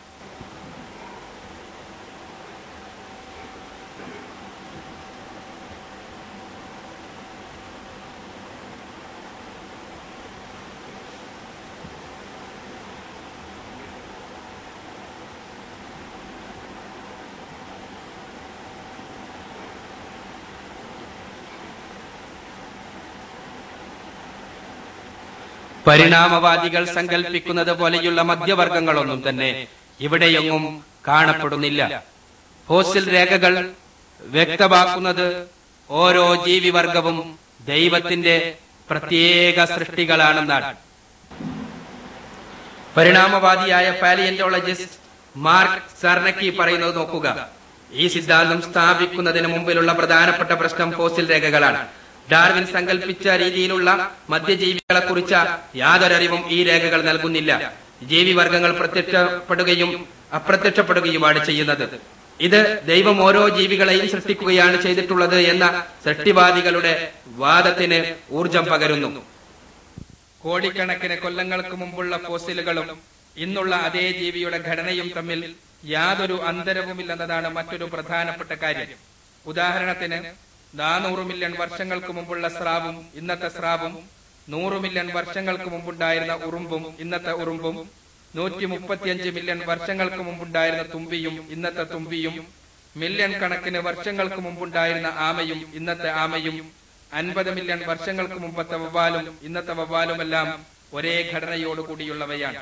പരിണാമവാദികൾ സങ്കല്പിക്കുന്നത് പോലെയുള്ള മധ്യവർഗങ്ങളൊന്നും തന്നെ ഇവിടെയൊന്നും കാണപ്പെടുന്നില്ല ഫോസിൽ രേഖകൾ വ്യക്തമാക്കുന്നത് ഓരോ ജീവിവർഗവും ദൈവത്തിന്റെ പ്രത്യേക സൃഷ്ടികളാണെന്നാണ് പരിണാമവാദിയായ പാലിയന്റോളജിസ്റ്റ് മാർക്ക് സർണക്കി പറയുന്നത് നോക്കുക ഈ സിദ്ധാന്തം സ്ഥാപിക്കുന്നതിന് മുമ്പിലുള്ള പ്രധാനപ്പെട്ട പ്രശ്നം ഫോസിൽ രേഖകളാണ് ഡാർവിൻ സങ്കല്പിച്ച രീതിയിലുള്ള മധ്യജീവികളെ കുറിച്ച യാതൊരറിവും ഈ രേഖകൾ നൽകുന്നില്ല ജീവിവർഗങ്ങൾ പ്രത്യക്ഷപ്പെടുകയും അപ്രത്യക്ഷപ്പെടുകയുമാണ് ചെയ്യുന്നത് ഇത് ദൈവം ഓരോ ജീവികളെയും സൃഷ്ടിക്കുകയാണ് ചെയ്തിട്ടുള്ളത് എന്ന സൃഷ്ടിവാദികളുടെ വാദത്തിന് ഊർജം പകരുന്നു കോടിക്കണക്കിന് കൊല്ലങ്ങൾക്ക് മുമ്പുള്ള ഫോസിലുകളും ഇന്നുള്ള അതേ ജീവിയുടെ ഘടനയും തമ്മിൽ യാതൊരു അന്തരവുമില്ലെന്നതാണ് മറ്റൊരു പ്രധാനപ്പെട്ട കാര്യം ഉദാഹരണത്തിന് നാനൂറ് മില്യൺ വർഷങ്ങൾക്ക് മുമ്പുള്ള സ്രാവും ഇന്നത്തെ സ്രാവും നൂറ് മില്യൺ വർഷങ്ങൾക്ക് മുമ്പുണ്ടായിരുന്ന ഉറുമ്പും ഇന്നത്തെ ഉറുമ്പും നൂറ്റി മുപ്പത്തിയഞ്ച് മില്യൺ വർഷങ്ങൾക്ക് മുമ്പുണ്ടായിരുന്ന തുമ്പിയും ഇന്നത്തെ തുമ്പിയും മില്യൺ കണക്കിന് വർഷങ്ങൾക്ക് മുമ്പുണ്ടായിരുന്ന ആമയും ഇന്നത്തെ ആമയും അൻപത് മില്യൺ വർഷങ്ങൾക്ക് മുമ്പത്തെ വവ്വാലും ഇന്നത്തെ വവ്വാലുമെല്ലാം ഒരേ ഘടനയോടുകൂടിയുള്ളവയാണ്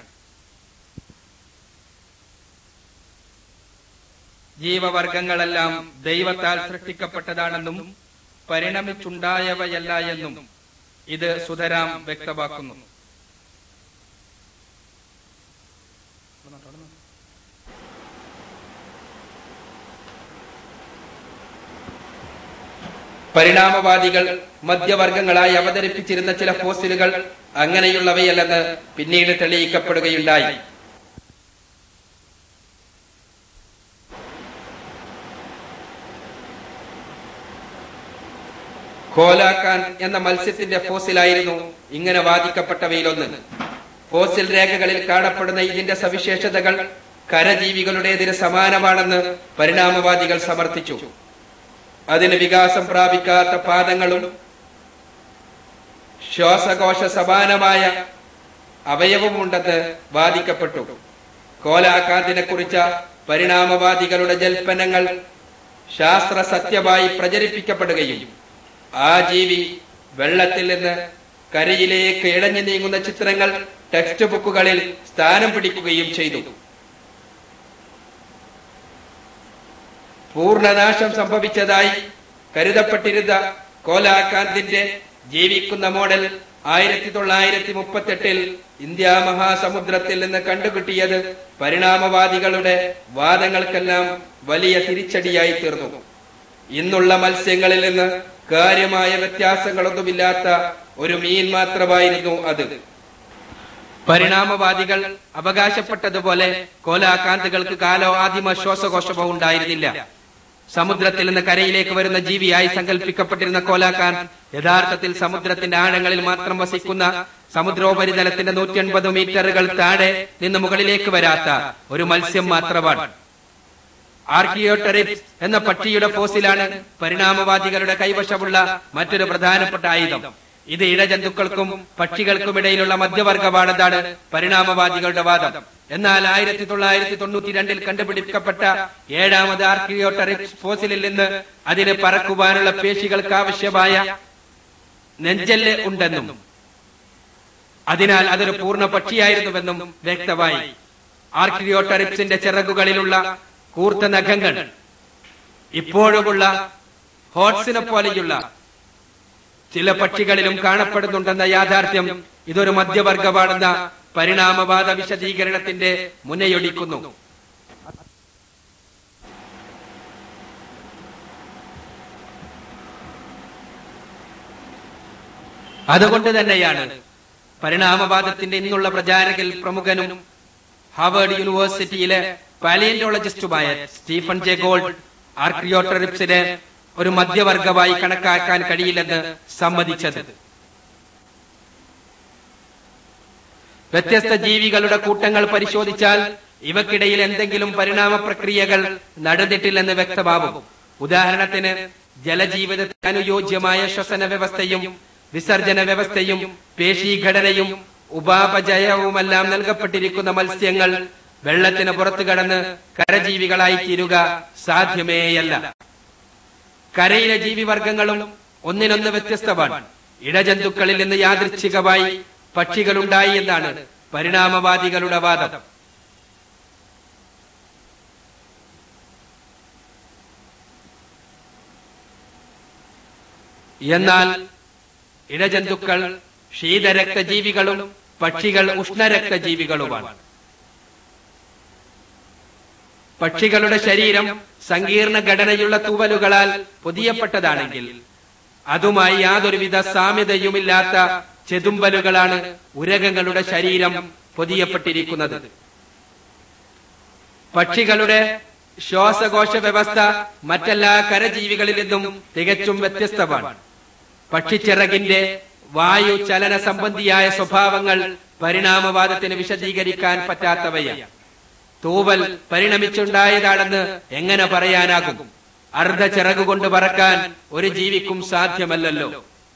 ജീവവർഗങ്ങളെല്ലാം ദൈവത്താൽ സൃഷ്ടിക്കപ്പെട്ടതാണെന്നും പരിണമിച്ചുണ്ടായവയല്ല എന്നും ഇത് സുധരാം വ്യക്തമാക്കുന്നു പരിണാമവാദികൾ മധ്യവർഗങ്ങളായി അവതരിപ്പിച്ചിരുന്ന ചില ഫോസിലുകൾ അങ്ങനെയുള്ളവയല്ലെന്ന് പിന്നീട് തെളിയിക്കപ്പെടുകയുണ്ടായി കോലാക്കാൻ എന്ന മത്സ്യത്തിന്റെ ഫോസിലായിരുന്നു ഇങ്ങനെ വാദിക്കപ്പെട്ടവയിലൊന്ന് ഫോസിൽ രേഖകളിൽ കാണപ്പെടുന്ന ഇതിന്റെ സവിശേഷതകൾ കരജീവികളുടേതിന് സമാനമാണെന്ന് പരിണാമവാദികൾ സമർത്ഥിച്ചു അതിന് വികാസം പ്രാപിക്കാത്ത പാദങ്ങളും ശ്വാസകോശ സമാനമായ അവയവമുണ്ടെന്ന് വാദിക്കപ്പെട്ടു കോലാക്കാന്തിനെ കുറിച്ച പരിണാമവാദികളുടെ ജൽപ്പനങ്ങൾ ശാസ്ത്ര സത്യമായി പ്രചരിപ്പിക്കപ്പെടുകയും ആ ജീവി വെള്ളത്തിൽ നിന്ന് കരയിലേക്ക് ഇഴഞ്ഞു നീങ്ങുന്ന ചിത്രങ്ങൾ ടെക്സ്റ്റ് ബുക്കുകളിൽ സ്ഥാനം പിടിക്കുകയും ചെയ്തു പൂർണ്ണനാശം സംഭവിച്ചതായി കരുതപ്പെട്ടിരുന്ന കോലാകാന്തിന്റെ ജീവിക്കുന്ന മോഡൽ ആയിരത്തി തൊള്ളായിരത്തി മുപ്പത്തെട്ടിൽ ഇന്ത്യ മഹാസമുദ്രത്തിൽ നിന്ന് കണ്ടുകിട്ടിയത് പരിണാമവാദികളുടെ വാദങ്ങൾക്കെല്ലാം വലിയ തിരിച്ചടിയായി തീർന്നു ഇന്നുള്ള മത്സ്യങ്ങളിൽ നിന്ന് കാര്യമായ വ്യത്യാസങ്ങളൊന്നുമില്ലാത്ത ഒരു മീൻ മാത്രമായിരുന്നു അത് പരിണാമവാദികൾ അവകാശപ്പെട്ടതുപോലെ കോലാകാന്തുകൾക്ക് കാലോ ആദിമ ശ്വാസകോശമോ ഉണ്ടായിരുന്നില്ല സമുദ്രത്തിൽ നിന്ന് കരയിലേക്ക് വരുന്ന ജീവിയായി സങ്കല്പിക്കപ്പെട്ടിരുന്ന കോലാക്കാൻ യഥാർത്ഥത്തിൽ സമുദ്രത്തിന്റെ ആഴങ്ങളിൽ മാത്രം വസിക്കുന്ന സമുദ്രോപരിതലത്തിന്റെ നൂറ്റി എൺപത് മീറ്ററുകൾ താഴെ നിന്ന് മുകളിലേക്ക് വരാത്ത ഒരു മത്സ്യം മാത്രമാണ് ആർക്കിയോട്ടറിപ്സ് എന്ന പക്ഷിയുടെ ഫോസിലാണ് പരിണാമവാദികളുടെ കൈവശമുള്ള മറ്റൊരു പ്രധാനപ്പെട്ട ആയുധം ഇത് ഇഴജന്തുക്കൾക്കും പക്ഷികൾക്കും ഇടയിലുള്ള മധ്യവർഗമാണെന്നാണ് പരിണാമവാദികളുടെ വാദം എന്നാൽ ആയിരത്തി തൊള്ളായിരത്തി തൊണ്ണൂറ്റി രണ്ടിൽ കണ്ടുപിടിക്കപ്പെട്ട ഏഴാമത് ആർക്കിയോട്ടറിപ്സ് ഫോസിലിൽ നിന്ന് അതിന് പറക്കുവാനുള്ള പേശികൾക്ക് ആവശ്യമായ നെഞ്ചല് ഉണ്ടെന്നും അതിനാൽ അതൊരു പൂർണ്ണ പക്ഷിയായിരുന്നുവെന്നും വ്യക്തമായി ആർക്കിയോട്ടറിപ്സിന്റെ ചിറകുകളിലുള്ള കൂർത്ത നഖങ്ങൾ ഇപ്പോഴുമുള്ള ഹോട്ട്സിനെ പോലെയുള്ള ചില പക്ഷികളിലും കാണപ്പെടുന്നുണ്ടെന്ന യാഥാർത്ഥ്യം ഇതൊരു മധ്യവർഗമാണെന്ന പരിണാമവാദ വിശദീകരണത്തിന്റെ മുനയൊടിക്കുന്നു അതുകൊണ്ട് തന്നെയാണ് പരിണാമവാദത്തിന്റെ ഇന്നുള്ള പ്രചാരകിൽ പ്രമുഖനും ഹാർവേഡ് യൂണിവേഴ്സിറ്റിയിലെ പാലിയന്റോളജിസ്റ്റുമായ സ്റ്റീഫൻ ജെ ഗോൾഡ് ആർക്രിയോട്ടറിപ്സിനെ ഒരു മധ്യവർഗമായി കണക്കാക്കാൻ കഴിയില്ലെന്ന് സമ്മതിച്ചത് വ്യത്യസ്ത ജീവികളുടെ കൂട്ടങ്ങൾ പരിശോധിച്ചാൽ ഇവക്കിടയിൽ എന്തെങ്കിലും പരിണാമ പ്രക്രിയകൾ നടന്നിട്ടില്ലെന്ന് വ്യക്തമാവും ഉദാഹരണത്തിന് ജലജീവിതത്തിന് അനുയോജ്യമായ ശ്വസന വ്യവസ്ഥയും വിസർജന വ്യവസ്ഥയും പേശീഘടനയും ഉപാപചയവുമെല്ലാം നൽകപ്പെട്ടിരിക്കുന്ന മത്സ്യങ്ങൾ വെള്ളത്തിന് പുറത്തു കടന്ന് കരജീവികളായി തീരുക സാധ്യമേയല്ല കരയിലെ ജീവിവർഗങ്ങളും ഒന്നിനൊന്ന് വ്യത്യസ്തമാണ് ഇടജന്തുക്കളിൽ നിന്ന് യാദൃച്ഛികമായി പക്ഷികളുണ്ടായി എന്നാണ് പരിണാമവാദികളുടെ വാദം എന്നാൽ ഇടജന്തുക്കൾ ശീതരക്തജീവികളും പക്ഷികൾ ഉഷ്ണരക്തജീവികളുമാണ് പക്ഷികളുടെ ശരീരം സങ്കീർണ ഘടനയുള്ള തൂവലുകളാൽ പൊതിയപ്പെട്ടതാണെങ്കിൽ അതുമായി യാതൊരുവിധ സാമ്യതയുമില്ലാത്ത ചെതുമ്പലുകളാണ് ഉരകങ്ങളുടെ ശരീരം പൊതിയപ്പെട്ടിരിക്കുന്നത് പക്ഷികളുടെ ശ്വാസകോശ വ്യവസ്ഥ മറ്റെല്ലാ കരജീവികളിൽ നിന്നും തികച്ചും വ്യത്യസ്തമാണ് പക്ഷിച്ചിറകിന്റെ വായു ചലന സംബന്ധിയായ സ്വഭാവങ്ങൾ പരിണാമവാദത്തിന് വിശദീകരിക്കാൻ പറ്റാത്തവയാണ് തൂവൽ പരിണമിച്ചുണ്ടായതാണെന്ന് എങ്ങനെ പറയാനാകും അർദ്ധ ചിറകുകൊണ്ട് പറക്കാൻ ഒരു ജീവിക്കും സാധ്യമല്ലല്ലോ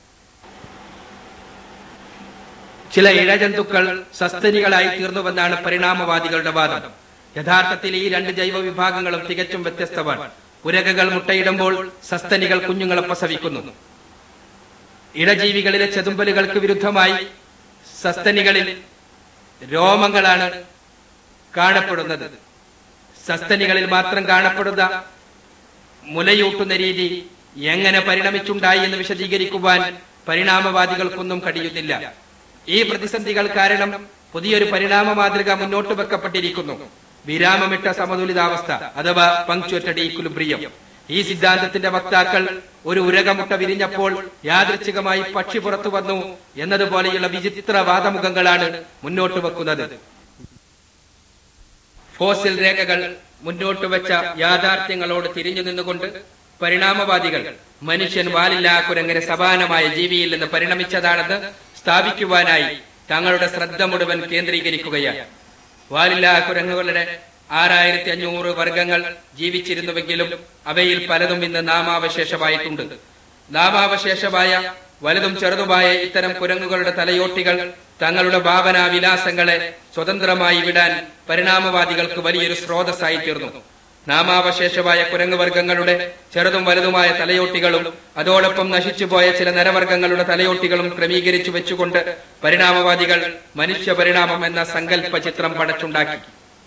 ചില ഇഴജന്തുക്കൾ സസ്തനികളായി തീർന്നുവെന്നാണ് പരിണാമവാദികളുടെ വാദം യഥാർത്ഥത്തിൽ ഈ രണ്ട് ജൈവ വിഭാഗങ്ങളും തികച്ചും വ്യത്യസ്തമാണ് ഉരകകൾ മുട്ടയിടുമ്പോൾ സസ്തനികൾ കുഞ്ഞുങ്ങളെ പ്രസവിക്കുന്നു ഇടജീവികളിലെ ചെതുമ്പലുകൾക്ക് വിരുദ്ധമായി സസ്തനികളിൽ രോമങ്ങളാണ് കാണപ്പെടുന്നത് സസ്തനികളിൽ മാത്രം കാണപ്പെടുന്ന മുലയൂട്ടുന്ന രീതി എങ്ങനെ പരിണമിച്ചുണ്ടായി എന്ന് വിശദീകരിക്കുവാൻ പരിണാമവാദികൾക്കൊന്നും കഴിയുന്നില്ല ഈ പ്രതിസന്ധികൾ കാരണം പുതിയൊരു പരിണാമ മാതൃക മുന്നോട്ട് വെക്കപ്പെട്ടിരിക്കുന്നു വിരാമമിട്ട സമതുലിതാവസ്ഥ അഥവാ പങ്ക്ച്വറ്റഡ് ഈക്വിലിബ്രിയം ഈ സിദ്ധാന്തത്തിന്റെ വക്താക്കൾ ഒരു ഉരകമുട്ട വിരിഞ്ഞപ്പോൾ യാദൃച്ഛികമായി പക്ഷി പുറത്തു വന്നു എന്നതുപോലെയുള്ള വിചിത്ര വാദമുഖങ്ങളാണ് മുന്നോട്ട് വെക്കുന്നത് ഫോസിൽ രേഖകൾ മുന്നോട്ട് വെച്ച യാഥാർത്ഥ്യങ്ങളോട് തിരിഞ്ഞു നിന്നുകൊണ്ട് പരിണാമവാദികൾ മനുഷ്യൻ വാലില്ലാ കുരങ്ങനെ സമാനമായ ജീവിയിൽ നിന്ന് പരിണമിച്ചതാണെന്ന് സ്ഥാപിക്കുവാനായി തങ്ങളുടെ ശ്രദ്ധ മുഴുവൻ കേന്ദ്രീകരിക്കുകയാണ് വാലില്ലാ കുരങ്ങുകളുടെ ആറായിരത്തി അഞ്ഞൂറ് വർഗങ്ങൾ ജീവിച്ചിരുന്നുവെങ്കിലും അവയിൽ പലതും ഇന്ന് നാമാവശേഷമായിട്ടുണ്ട് നാമാവശേഷമായ വലുതും ചെറുതുമായ ഇത്തരം കുരങ്ങുകളുടെ തലയോട്ടികൾ തങ്ങളുടെ ഭാവനാ വിലാസങ്ങളെ സ്വതന്ത്രമായി വിടാൻ പരിണാമവാദികൾക്ക് വലിയൊരു സ്രോതസ്സായി തീർന്നു നാമാവശേഷമായ കുരങ്ങുവർഗങ്ങളുടെ ചെറുതും വലുതുമായ തലയോട്ടികളും അതോടൊപ്പം നശിച്ചുപോയ ചില നരവർഗങ്ങളുടെ തലയോട്ടികളും ക്രമീകരിച്ചു വെച്ചുകൊണ്ട് പരിണാമവാദികൾ മനുഷ്യ പരിണാമം എന്ന സങ്കല്പ ചിത്രം പടച്ചുണ്ടാക്കി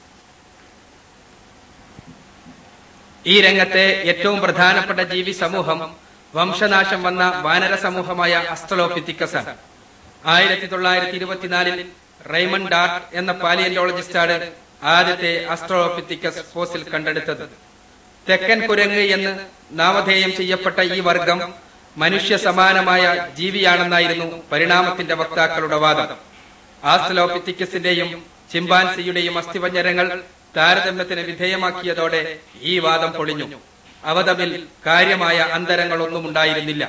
ഈ രംഗത്തെ ഏറ്റവും പ്രധാനപ്പെട്ട ജീവി സമൂഹം വംശനാശം വന്ന വാനര സമൂഹമായ അസ്ട്രലോപിത്തിക്കസ് ആണ് ആയിരത്തി തൊള്ളായിരത്തി ഇരുപത്തിനാലിൽ റൈമൺ ഡാർട്ട് എന്ന പാലിയന്റോളജിസ്റ്റാണ് ആദ്യത്തെ അസ്ട്രോപിത്തിക്കസ് ഫോസിൽ കണ്ടെടുത്തത് തെക്കൻ കുരങ്ങ് എന്ന് നാമധേയം ചെയ്യപ്പെട്ട ഈ വർഗം മനുഷ്യ സമാനമായ ജീവിയാണെന്നായിരുന്നു പരിണാമത്തിന്റെ വക്താക്കളുടെ വാദം ആസ്ട്രലോപിത്തിക്കസിന്റെയും ചിമ്പാൻസിയുടെയും അസ്ഥിപഞ്ജരങ്ങൾ താരതമ്യത്തിന് വിധേയമാക്കിയതോടെ ഈ വാദം പൊളിഞ്ഞു അവ തമ്മിൽ കാര്യമായ അന്തരങ്ങളൊന്നും ഉണ്ടായിരുന്നില്ല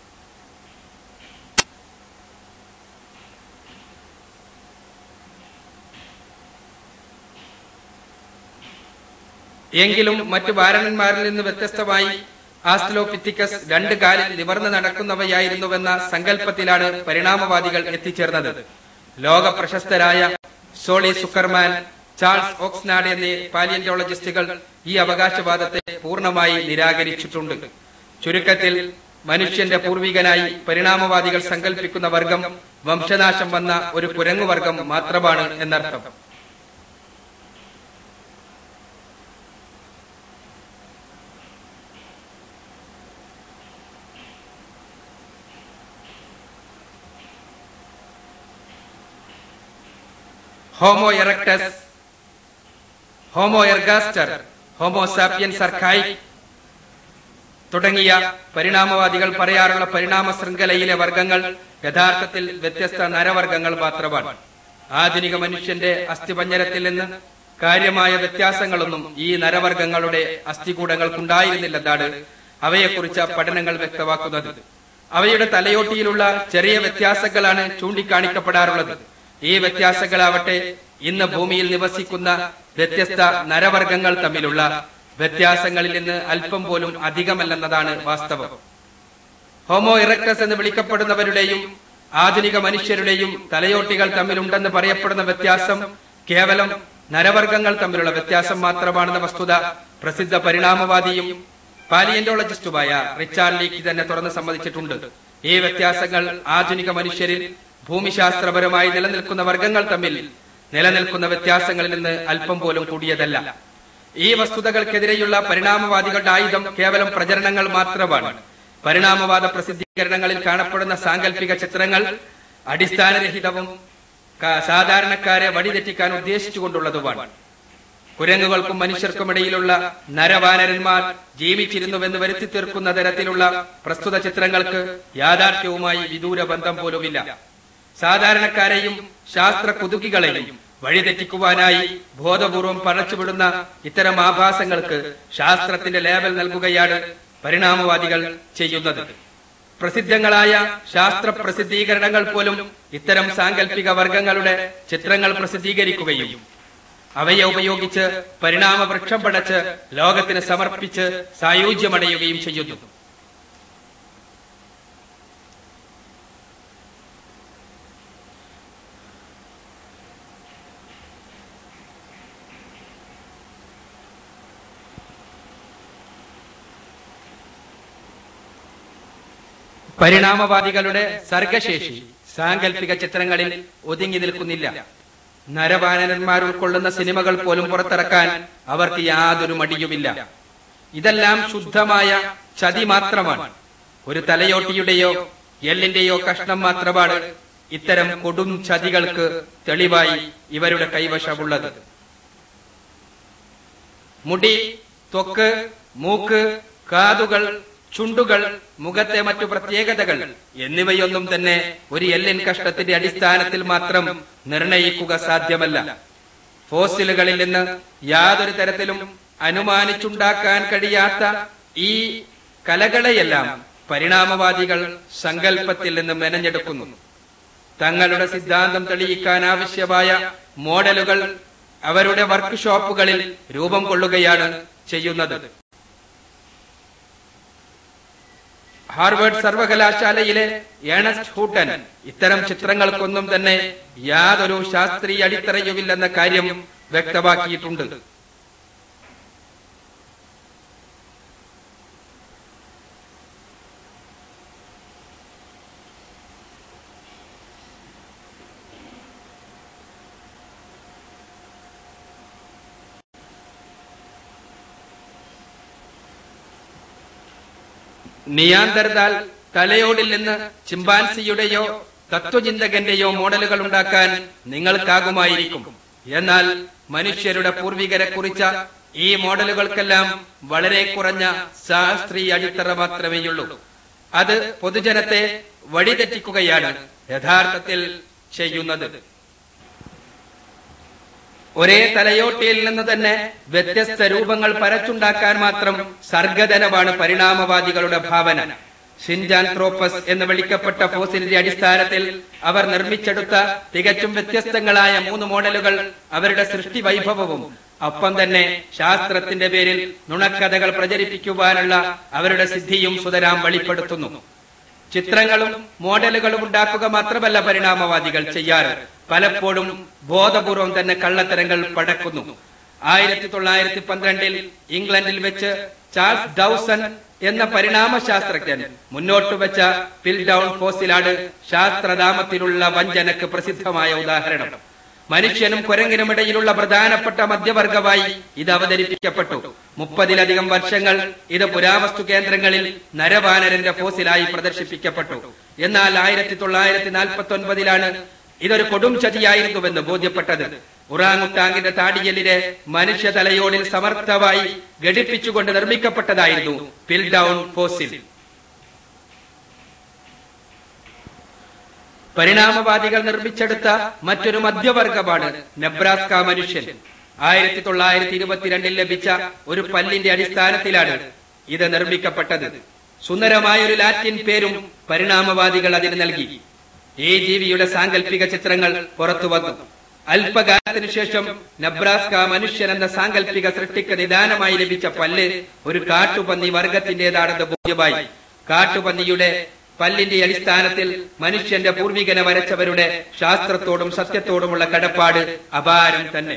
എങ്കിലും മറ്റു വാരണന്മാരിൽ നിന്ന് വ്യത്യസ്തമായി ആസ്ട്രോപിത്തിക്കസ് രണ്ട് കാലിൽ നിവർന്ന് നടക്കുന്നവയായിരുന്നുവെന്ന സങ്കല്പത്തിലാണ് പരിണാമവാദികൾ എത്തിച്ചേർന്നത് ലോക പ്രശസ്തരായ സോളി സുക്കർമാൻ ചാൾസ് ഓക്സ്നാഡ് എന്നീ പാലിയന്റോളജിസ്റ്റുകൾ ഈ അവകാശവാദത്തെ പൂർണ്ണമായി നിരാകരിച്ചിട്ടുണ്ട് ചുരുക്കത്തിൽ മനുഷ്യന്റെ പൂർവികനായി പരിണാമവാദികൾ സങ്കല്പിക്കുന്ന വർഗം വംശനാശം വന്ന ഒരു കുരങ്ങുവർഗം മാത്രമാണ് എന്നർത്ഥം Homo erectus Homo ergaster Homo sapien സർക്കായി തുടങ്ങിയ പരിണാമവാദികൾ പറയാറുള്ള പരിണാമ ശൃംഖലയിലെ വർഗങ്ങൾ യഥാർത്ഥത്തിൽ വ്യത്യസ്ത നരവർഗങ്ങൾ മാത്രമാണ് ആധുനിക മനുഷ്യന്റെ അസ്ഥിപഞ്ജരത്തിൽ നിന്ന് കാര്യമായ വ്യത്യാസങ്ങളൊന്നും ഈ നരവർഗങ്ങളുടെ അസ്ഥികൂടങ്ങൾക്കുണ്ടായിരുന്നില്ലെന്നാണ് അവയെക്കുറിച്ച് പഠനങ്ങൾ വ്യക്തമാക്കുന്നത് അവയുടെ തലയോട്ടിയിലുള്ള ചെറിയ വ്യത്യാസങ്ങളാണ് ചൂണ്ടിക്കാണിക്കപ്പെടാറുള്ളത് ഈ വ്യത്യാസങ്ങളാവട്ടെ ഇന്ന് ഭൂമിയിൽ നിവസിക്കുന്ന വ്യത്യസ്ത നരവർഗങ്ങൾ തമ്മിലുള്ള വ്യത്യാസങ്ങളിൽ നിന്ന് അല്പം പോലും അധികമല്ലെന്നതാണ് വാസ്തവം ഹോമോ ഇറക്ടസ് എന്ന് വിളിക്കപ്പെടുന്നവരുടെയും ആധുനിക മനുഷ്യരുടെയും തലയോട്ടികൾ തമ്മിലുണ്ടെന്ന് പറയപ്പെടുന്ന വ്യത്യാസം കേവലം നരവർഗങ്ങൾ തമ്മിലുള്ള വ്യത്യാസം മാത്രമാണെന്ന വസ്തുത പ്രസിദ്ധ പരിണാമവാദിയും പാലിയന്റോളജിസ്റ്റുമായ റിച്ചാർഡ് ലീക്ക് തന്നെ തുറന്ന് സമ്മതിച്ചിട്ടുണ്ട് ഈ വ്യത്യാസങ്ങൾ ആധുനിക മനുഷ്യരിൽ ഭൂമിശാസ്ത്രപരമായി നിലനിൽക്കുന്ന വർഗങ്ങൾ തമ്മിൽ നിലനിൽക്കുന്ന വ്യത്യാസങ്ങളിൽ നിന്ന് അല്പം പോലും കൂടിയതല്ല ഈ വസ്തുതകൾക്കെതിരെയുള്ള പരിണാമവാദികളുടെ ആയുധം കേവലം പ്രചരണങ്ങൾ മാത്രമാണ് പരിണാമവാദ പ്രസിദ്ധീകരണങ്ങളിൽ കാണപ്പെടുന്ന സാങ്കല്പിക ചിത്രങ്ങൾ അടിസ്ഥാനരഹിതവും ക- സാധാരണക്കാരെ വഴിതെറ്റിക്കാൻ ഉദ്ദേശിച്ചുകൊണ്ടുള്ളതുമാണ് കുരങ്ങുകൾക്കും മനുഷ്യർക്കുമിടയിലുള്ള നരവാനരന്മാർ ജീവിച്ചിരുന്നുവെന്ന് വരുത്തി തീർക്കുന്ന തരത്തിലുള്ള പ്രസ്തുത ചിത്രങ്ങൾക്ക് യാഥാർത്ഥ്യവുമായി വിദൂര ബന്ധം പോലുമില്ല സാധാരണക്കാരെയും ശാസ്ത്ര കുതുകികളെയും വഴിതെറ്റിക്കുവാനായി ബോധപൂർവം പഴച്ചുവിടുന്ന ഇത്തരം ആഭാസങ്ങൾക്ക് ശാസ്ത്രത്തിന്റെ ലേബൽ നൽകുകയാണ് പരിണാമവാദികൾ ചെയ്യുന്നത് പ്രസിദ്ധങ്ങളായ ശാസ്ത്ര പ്രസിദ്ധീകരണങ്ങൾ പോലും ഇത്തരം സാങ്കല്പിക വർഗങ്ങളുടെ ചിത്രങ്ങൾ പ്രസിദ്ധീകരിക്കുകയും അവയെ ഉപയോഗിച്ച് പരിണാമ വൃക്ഷം പടച്ച് ലോകത്തിന് സമർപ്പിച്ച് സായുജ്യമടയുകയും ചെയ്യുന്നു പരിണാമവാദികളുടെ സർഗശേഷി സാങ്കല്പിക ചിത്രങ്ങളിൽ ഒതുങ്ങി നിൽക്കുന്നില്ല നരവാനരന്മാർ ഉൾക്കൊള്ളുന്ന സിനിമകൾ പോലും പുറത്തിറക്കാൻ അവർക്ക് യാതൊരു മടിയുമില്ല ഇതെല്ലാം ശുദ്ധമായ ചതി മാത്രമാണ് ഒരു തലയോട്ടിയുടെയോ എല്ലിന്റെയോ കഷ്ണം മാത്രമാണ് ഇത്തരം കൊടും ചതികൾക്ക് തെളിവായി ഇവരുടെ കൈവശമുള്ളത് മുടി ത്വക്ക് മൂക്ക് കാതുകൾ ചുണ്ടുകൾ മുഖത്തെ മറ്റു പ്രത്യേകതകൾ എന്നിവയൊന്നും തന്നെ ഒരു എല്ലിൻ കഷ്ടത്തിന്റെ അടിസ്ഥാനത്തിൽ മാത്രം നിർണയിക്കുക സാധ്യമല്ല ഫോസിലുകളിൽ നിന്ന് യാതൊരു തരത്തിലും അനുമാനിച്ചുണ്ടാക്കാൻ കഴിയാത്ത ഈ കലകളെയെല്ലാം പരിണാമവാദികൾ സങ്കല്പത്തിൽ നിന്ന് മെനഞ്ഞെടുക്കുന്നു തങ്ങളുടെ സിദ്ധാന്തം തെളിയിക്കാൻ ആവശ്യമായ മോഡലുകൾ അവരുടെ വർക്ക്ഷോപ്പുകളിൽ രൂപം കൊള്ളുകയാണ് ചെയ്യുന്നത് ഹാർവേഡ് സർവകലാശാലയിലെ ഏണസ്റ്റ് ഹൂട്ടൻ ഇത്തരം ചിത്രങ്ങൾക്കൊന്നും തന്നെ യാതൊരു ശാസ്ത്രീയ അടിത്തറയുമില്ലെന്ന കാര്യം വ്യക്തമാക്കിയിട്ടുണ്ട് നിയാന്തർദാൽ തലയോടിൽ നിന്ന് ചിമ്പാൻസിയുടെയോ തത്വചിന്തകന്റെയോ മോഡലുകൾ ഉണ്ടാക്കാൻ നിങ്ങൾക്കാകുമായിരിക്കും എന്നാൽ മനുഷ്യരുടെ പൂർവികരെ കുറിച്ച ഈ മോഡലുകൾക്കെല്ലാം വളരെ കുറഞ്ഞ ശാസ്ത്രീയ അടിത്തറ മാത്രമേയുള്ളൂ അത് പൊതുജനത്തെ വഴിതെറ്റിക്കുകയാണ് യഥാർത്ഥത്തിൽ ചെയ്യുന്നത് ഒരേ തലയോട്ടിയിൽ നിന്ന് തന്നെ വ്യത്യസ്ത രൂപങ്ങൾ പരച്ചുണ്ടാക്കാൻ മാത്രം സർഗധനമാണ് പരിണാമവാദികളുടെ ഭാവന ഷിൻജാൻത്രോപ്പസ് എന്ന് വിളിക്കപ്പെട്ട ഫോസിലിന്റെ അടിസ്ഥാനത്തിൽ അവർ നിർമ്മിച്ചെടുത്ത തികച്ചും വ്യത്യസ്തങ്ങളായ മൂന്ന് മോഡലുകൾ അവരുടെ സൃഷ്ടി വൈഭവവും ഒപ്പം തന്നെ ശാസ്ത്രത്തിന്റെ പേരിൽ നുണക്കഥകൾ പ്രചരിപ്പിക്കുവാനുള്ള അവരുടെ സിദ്ധിയും സുതരാം വെളിപ്പെടുത്തുന്നു ചിത്രങ്ങളും മോഡലുകളും ഉണ്ടാക്കുക മാത്രമല്ല പരിണാമവാദികൾ ചെയ്യാറ് പലപ്പോഴും ബോധപൂർവം തന്നെ കള്ളത്തരങ്ങൾ പടക്കുന്നു ആയിരത്തി തൊള്ളായിരത്തി പന്ത്രണ്ടിൽ ഇംഗ്ലണ്ടിൽ വെച്ച് ചാൾസ് ഡൌസൺ എന്ന പരിണാമ ശാസ്ത്രജ്ഞൻ മുന്നോട്ട് വെച്ച പിൽ ഡൗൺ ഫോസിലാണ് ശാസ്ത്രനാമത്തിലുള്ള വഞ്ചനക്ക് പ്രസിദ്ധമായ ഉദാഹരണം മനുഷ്യനും കുരങ്ങിനുമിടയിലുള്ള പ്രധാനപ്പെട്ട മധ്യവർഗമായി ഇത് അവതരിപ്പിക്കപ്പെട്ടു മുപ്പതിലധികം വർഷങ്ങൾ ഇത് പുരാവസ്തു കേന്ദ്രങ്ങളിൽ നരവാനരന്റെ ഫോസിലായി പ്രദർശിപ്പിക്കപ്പെട്ടു എന്നാൽ ആയിരത്തി തൊള്ളായിരത്തി നാൽപ്പത്തി ഒൻപതിലാണ് ഇതൊരു കൊടും ചതിയായിരുന്നുവെന്ന് ബോധ്യപ്പെട്ടത് ഉറാങ്ങുട്ടാങ്ങിന്റെ താടിയലിനെ മനുഷ്യ തലയോടിൽ സമർത്ഥമായി ഘടിപ്പിച്ചുകൊണ്ട് നിർമ്മിക്കപ്പെട്ടതായിരുന്നു പിൽ ഡൗൺ ഫോസിൽ പരിണാമവാദികൾ നിർമ്മിച്ചെടുത്ത മറ്റൊരു മധ്യവർഗമാണ് നെബ്രാസ്ക മനുഷ്യൻ ആയിരത്തി തൊള്ളായിരത്തി ഇരുപത്തിരണ്ടിൽ ലഭിച്ച ഒരു പല്ലിന്റെ അടിസ്ഥാനത്തിലാണ് ഇത് നിർമ്മിക്കപ്പെട്ടത് സുന്ദരമായ ഒരു ലാറ്റിൻ പേരും പരിണാമവാദികൾ അതിന് നൽകി ഈ ജീവിയുടെ സാങ്കല്പിക ചിത്രങ്ങൾ പുറത്തു വന്നു അല്പകാലത്തിനു ശേഷം നബ്രാസ്ക മനുഷ്യൻ എന്ന സാങ്കല്പിക സൃഷ്ടിക്ക് നിദാനമായി ലഭിച്ച പല്ല് ഒരു കാട്ടുപന്നി വർഗത്തിന്റേതാണെന്ന് ബോധ്യമായി കാട്ടുപന്നിയുടെ പല്ലിന്റെ അടിസ്ഥാനത്തിൽ മനുഷ്യന്റെ പൂർവികനെ വരച്ചവരുടെ ശാസ്ത്രത്തോടും സത്യത്തോടുമുള്ള കടപ്പാട് അപാരം തന്നെ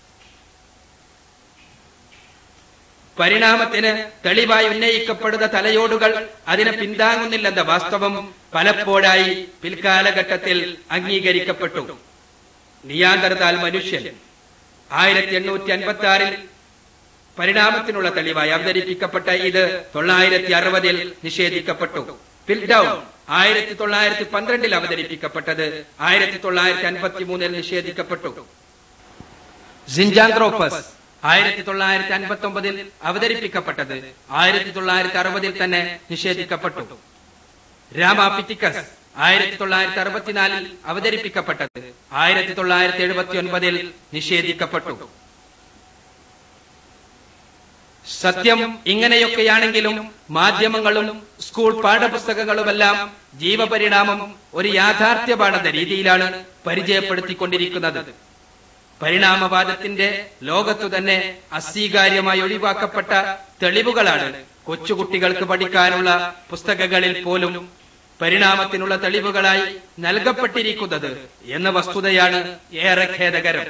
പരിണാമത്തിന് തെളിവായി ഉന്നയിക്കപ്പെടുന്ന തലയോടുകൾ അതിനെ പിന്താങ്ങുന്നില്ലെന്ന വാസ്തവം പലപ്പോഴായി പിൽക്കാലഘട്ടത്തിൽ അംഗീകരിക്കപ്പെട്ടു നിയാന്തർതാൽ മനുഷ്യൻ ആയിരത്തി എണ്ണൂറ്റി അൻപത്തി ആറിൽ പരിണാമത്തിനുള്ള തെളിവായി അവതരിപ്പിക്കപ്പെട്ട ഇത് തൊള്ളായിരത്തി അറുപതിൽ നിഷേധിക്കപ്പെട്ടു പിൽഡൌൺ ആയിരത്തി തൊള്ളായിരത്തി പന്ത്രണ്ടിൽ അവതരിപ്പിക്കപ്പെട്ടത് ആയിരത്തി തൊള്ളായിരത്തി അൻപത്തി മൂന്നിൽ നിഷേധിക്കപ്പെട്ടു സിൻജാന്ത്രോപ്പസ് ആയിരത്തി തൊള്ളായിരത്തി അൻപത്തി ഒമ്പതിൽ അവതരിപ്പിക്കപ്പെട്ടത് ആയിരത്തി തൊള്ളായിരത്തി അറുപതിൽ തന്നെ നിഷേധിക്കപ്പെട്ടു രാമാപിറ്റിക്കസ് ആയിരത്തി തൊള്ളായിരത്തി അറുപത്തിനാലിൽ അവതരിപ്പിക്കപ്പെട്ടത് ആയിരത്തി തൊള്ളായിരത്തി എഴുപത്തി ഒൻപതിൽ നിഷേധിക്കപ്പെട്ടു സത്യം ഇങ്ങനെയൊക്കെയാണെങ്കിലും മാധ്യമങ്ങളും സ്കൂൾ പാഠപുസ്തകങ്ങളുമെല്ലാം ജീവപരിണാമം ഒരു യാഥാർത്ഥ്യമാണെന്ന രീതിയിലാണ് പരിചയപ്പെടുത്തിക്കൊണ്ടിരിക്കുന്നത് പരിണാമവാദത്തിന്റെ ലോകത്തു തന്നെ അസ്വീകാര്യമായി ഒഴിവാക്കപ്പെട്ട തെളിവുകളാണ് കൊച്ചുകുട്ടികൾക്ക് പഠിക്കാനുള്ള പുസ്തകങ്ങളിൽ പോലും പരിണാമത്തിനുള്ള തെളിവുകളായി നൽകപ്പെട്ടിരിക്കുന്നത് എന്ന വസ്തുതയാണ് ഏറെ ഖേദകരം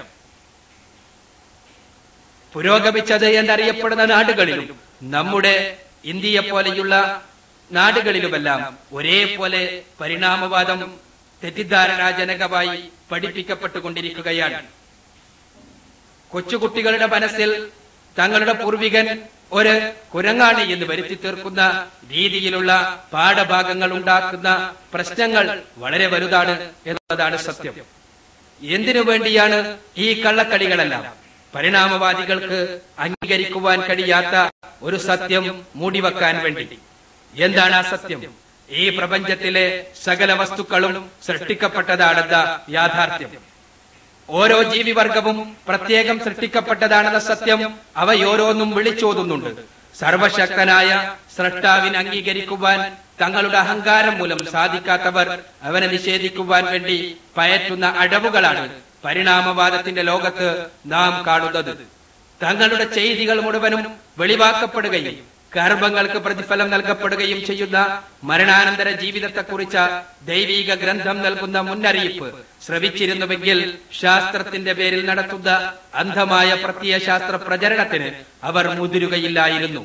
പുരോഗമിച്ചത് എന്നറിയപ്പെടുന്ന നാടുകളിലും നമ്മുടെ ഇന്ത്യയെ പോലെയുള്ള നാടുകളിലുമെല്ലാം ഒരേപോലെ പരിണാമവാദം തെറ്റിദ്ധാരണാജനകമായി പഠിപ്പിക്കപ്പെട്ടുകൊണ്ടിരിക്കുകയാണ് കൊച്ചുകുട്ടികളുടെ മനസ്സിൽ തങ്ങളുടെ പൂർവികൻ ഒരു കുരങ്ങാണി എന്ന് വരുത്തി തീർക്കുന്ന രീതിയിലുള്ള പാഠഭാഗങ്ങൾ ഉണ്ടാക്കുന്ന പ്രശ്നങ്ങൾ വളരെ വലുതാണ് എന്നതാണ് സത്യം എന്തിനു വേണ്ടിയാണ് ഈ കള്ളക്കളികളെല്ലാം പരിണാമവാദികൾക്ക് അംഗീകരിക്കുവാൻ കഴിയാത്ത ഒരു സത്യം മൂടിവെക്കാൻ വേണ്ടി എന്താണ് ആ സത്യം ഈ പ്രപഞ്ചത്തിലെ സകല വസ്തുക്കളും സൃഷ്ടിക്കപ്പെട്ടതാണെന്ന യാഥാർത്ഥ്യം ഓരോ ജീവിവർഗവും പ്രത്യേകം സൃഷ്ടിക്കപ്പെട്ടതാണെന്ന സത്യം അവയോരോന്നും വിളിച്ചോതുന്നുണ്ട് സർവശക്തനായ സ്രഷ്ടാവിനെ അംഗീകരിക്കുവാൻ തങ്ങളുടെ അഹങ്കാരം മൂലം സാധിക്കാത്തവർ അവനെ നിഷേധിക്കുവാൻ വേണ്ടി പയറ്റുന്ന അടവുകളാണ് പരിണാമവാദത്തിന്റെ ലോകത്ത് നാം കാണുന്നത് തങ്ങളുടെ ചെയ്തികൾ മുഴുവനും വെളിവാക്കപ്പെടുകയും കർമ്മങ്ങൾക്ക് പ്രതിഫലം നൽകപ്പെടുകയും ചെയ്യുന്ന മരണാനന്തര ജീവിതത്തെക്കുറിച്ച ദൈവീക ഗ്രന്ഥം നൽകുന്ന മുന്നറിയിപ്പ് ശ്രവിച്ചിരുന്നുവെങ്കിൽ ശാസ്ത്രത്തിന്റെ പേരിൽ നടത്തുന്ന അന്ധമായ പ്രത്യയശാസ്ത്ര പ്രചരണത്തിന് അവർ മുതിരുകയില്ലായിരുന്നു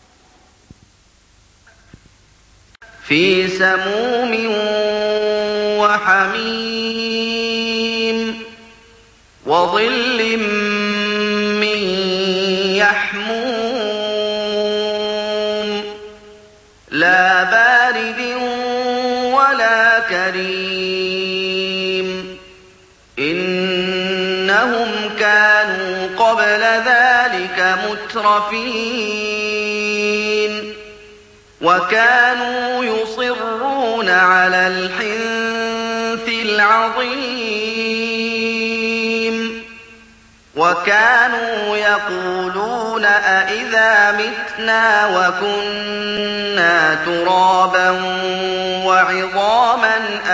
في سموم وحميم وظل من يحموم لا بارد ولا كريم إنهم كانوا قبل ذلك مترفين وكانوا يصرون على الحنث العظيم وكانوا يقولون أئذا متنا وكنا ترابا وعظاما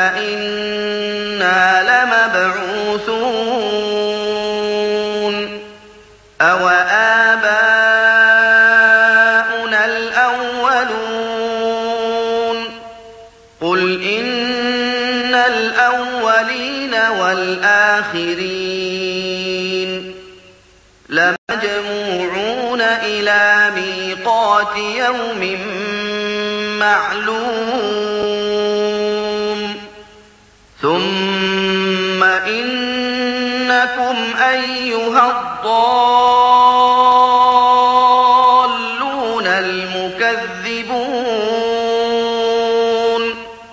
أئنا لمبعوثون أو آباؤنا الأولون قل إن الأولين والآخرين لمجموعون إلى ميقات يوم معلوم ثم إنكم أيها الضالون المكذبون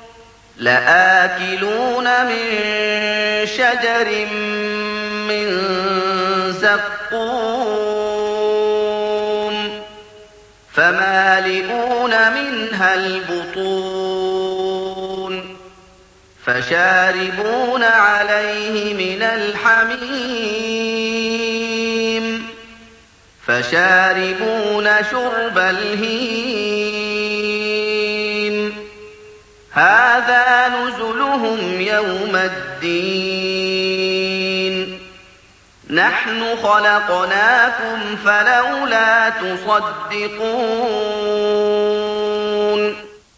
لآكلون من شجر من زقوم فمالئون منها البطون فشاربون عليه من الحميم فشاربون شرب الهيم هذا نزلهم يوم الدين نحن خلقناكم فلولا تصدقون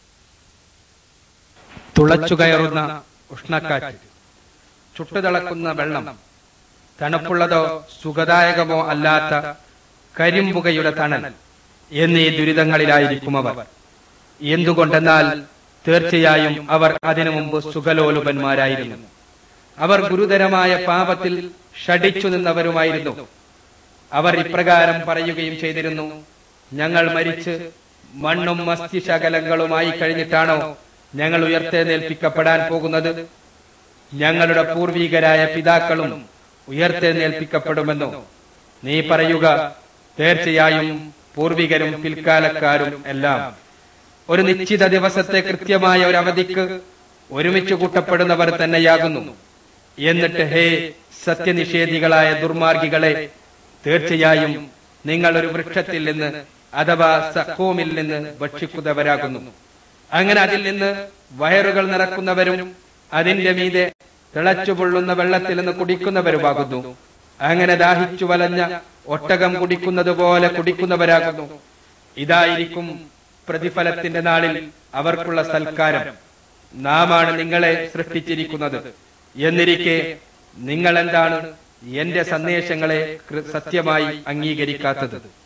തുളച്ചുകയറുന്ന ഉഷ്ണക്കാറ്റ് ചുട്ടുതിളക്കുന്ന വെള്ളം തണുപ്പുള്ളതോ സുഖദായകമോ അല്ലാത്ത കരിമ്പുകയുടെ തണൽ എന്നീ ദുരിതങ്ങളിലായിരിക്കും അവർ എന്തുകൊണ്ടെന്നാൽ തീർച്ചയായും അവർ അതിനു മുമ്പ് സുഖലോലുപന്മാരായിരുന്നു അവർ ഗുരുതരമായ പാപത്തിൽ ഷടിച്ചു നിന്നവരുമായിരുന്നു അവർ ഇപ്രകാരം പറയുകയും ചെയ്തിരുന്നു ഞങ്ങൾ മരിച്ച് മണ്ണും മസ്തിശകലങ്ങളുമായി കഴിഞ്ഞിട്ടാണോ ഞങ്ങൾ ഉയർത്തെഴുന്നേൽപ്പിക്കപ്പെടാൻ പോകുന്നത് ഞങ്ങളുടെ പൂർവികരായ പിതാക്കളും ഉയർത്തെഴുന്നേൽപ്പിക്കപ്പെടുമെന്നോ നീ പറയുക തീർച്ചയായും പൂർവികരും പിൽക്കാലക്കാരും എല്ലാം ഒരു നിശ്ചിത ദിവസത്തെ കൃത്യമായ ഒരു അവധിക്ക് ഒരുമിച്ച് കൂട്ടപ്പെടുന്നവർ തന്നെയാകുന്നു എന്നിട്ട് ഹേ സത്യനിഷേധികളായ ദുർമാർഗികളെ തീർച്ചയായും നിങ്ങൾ ഒരു വൃക്ഷത്തിൽ നിന്ന് അഥവാ സഖോമിൽ നിന്ന് ഭക്ഷിക്കുന്നവരാകുന്നു അങ്ങനെ അതിൽ നിന്ന് വയറുകൾ നിറക്കുന്നവരും അതിന്റെ മീതെ തിളച്ചുപൊള്ളുന്ന വെള്ളത്തിൽ നിന്ന് കുടിക്കുന്നവരുമാകുന്നു അങ്ങനെ ദാഹിച്ചു വലഞ്ഞ ഒട്ടകം കുടിക്കുന്നത് പോലെ കുടിക്കുന്നവരാകുന്നു ഇതായിരിക്കും പ്രതിഫലത്തിന്റെ നാളിൽ അവർക്കുള്ള സൽക്കാരം നാമാണ് നിങ്ങളെ സൃഷ്ടിച്ചിരിക്കുന്നത് എന്നിരിക്കെ നിങ്ങൾ എന്താണ് എന്റെ സന്ദേശങ്ങളെ കൃ- സത്യമായി അംഗീകരിക്കാത്തത്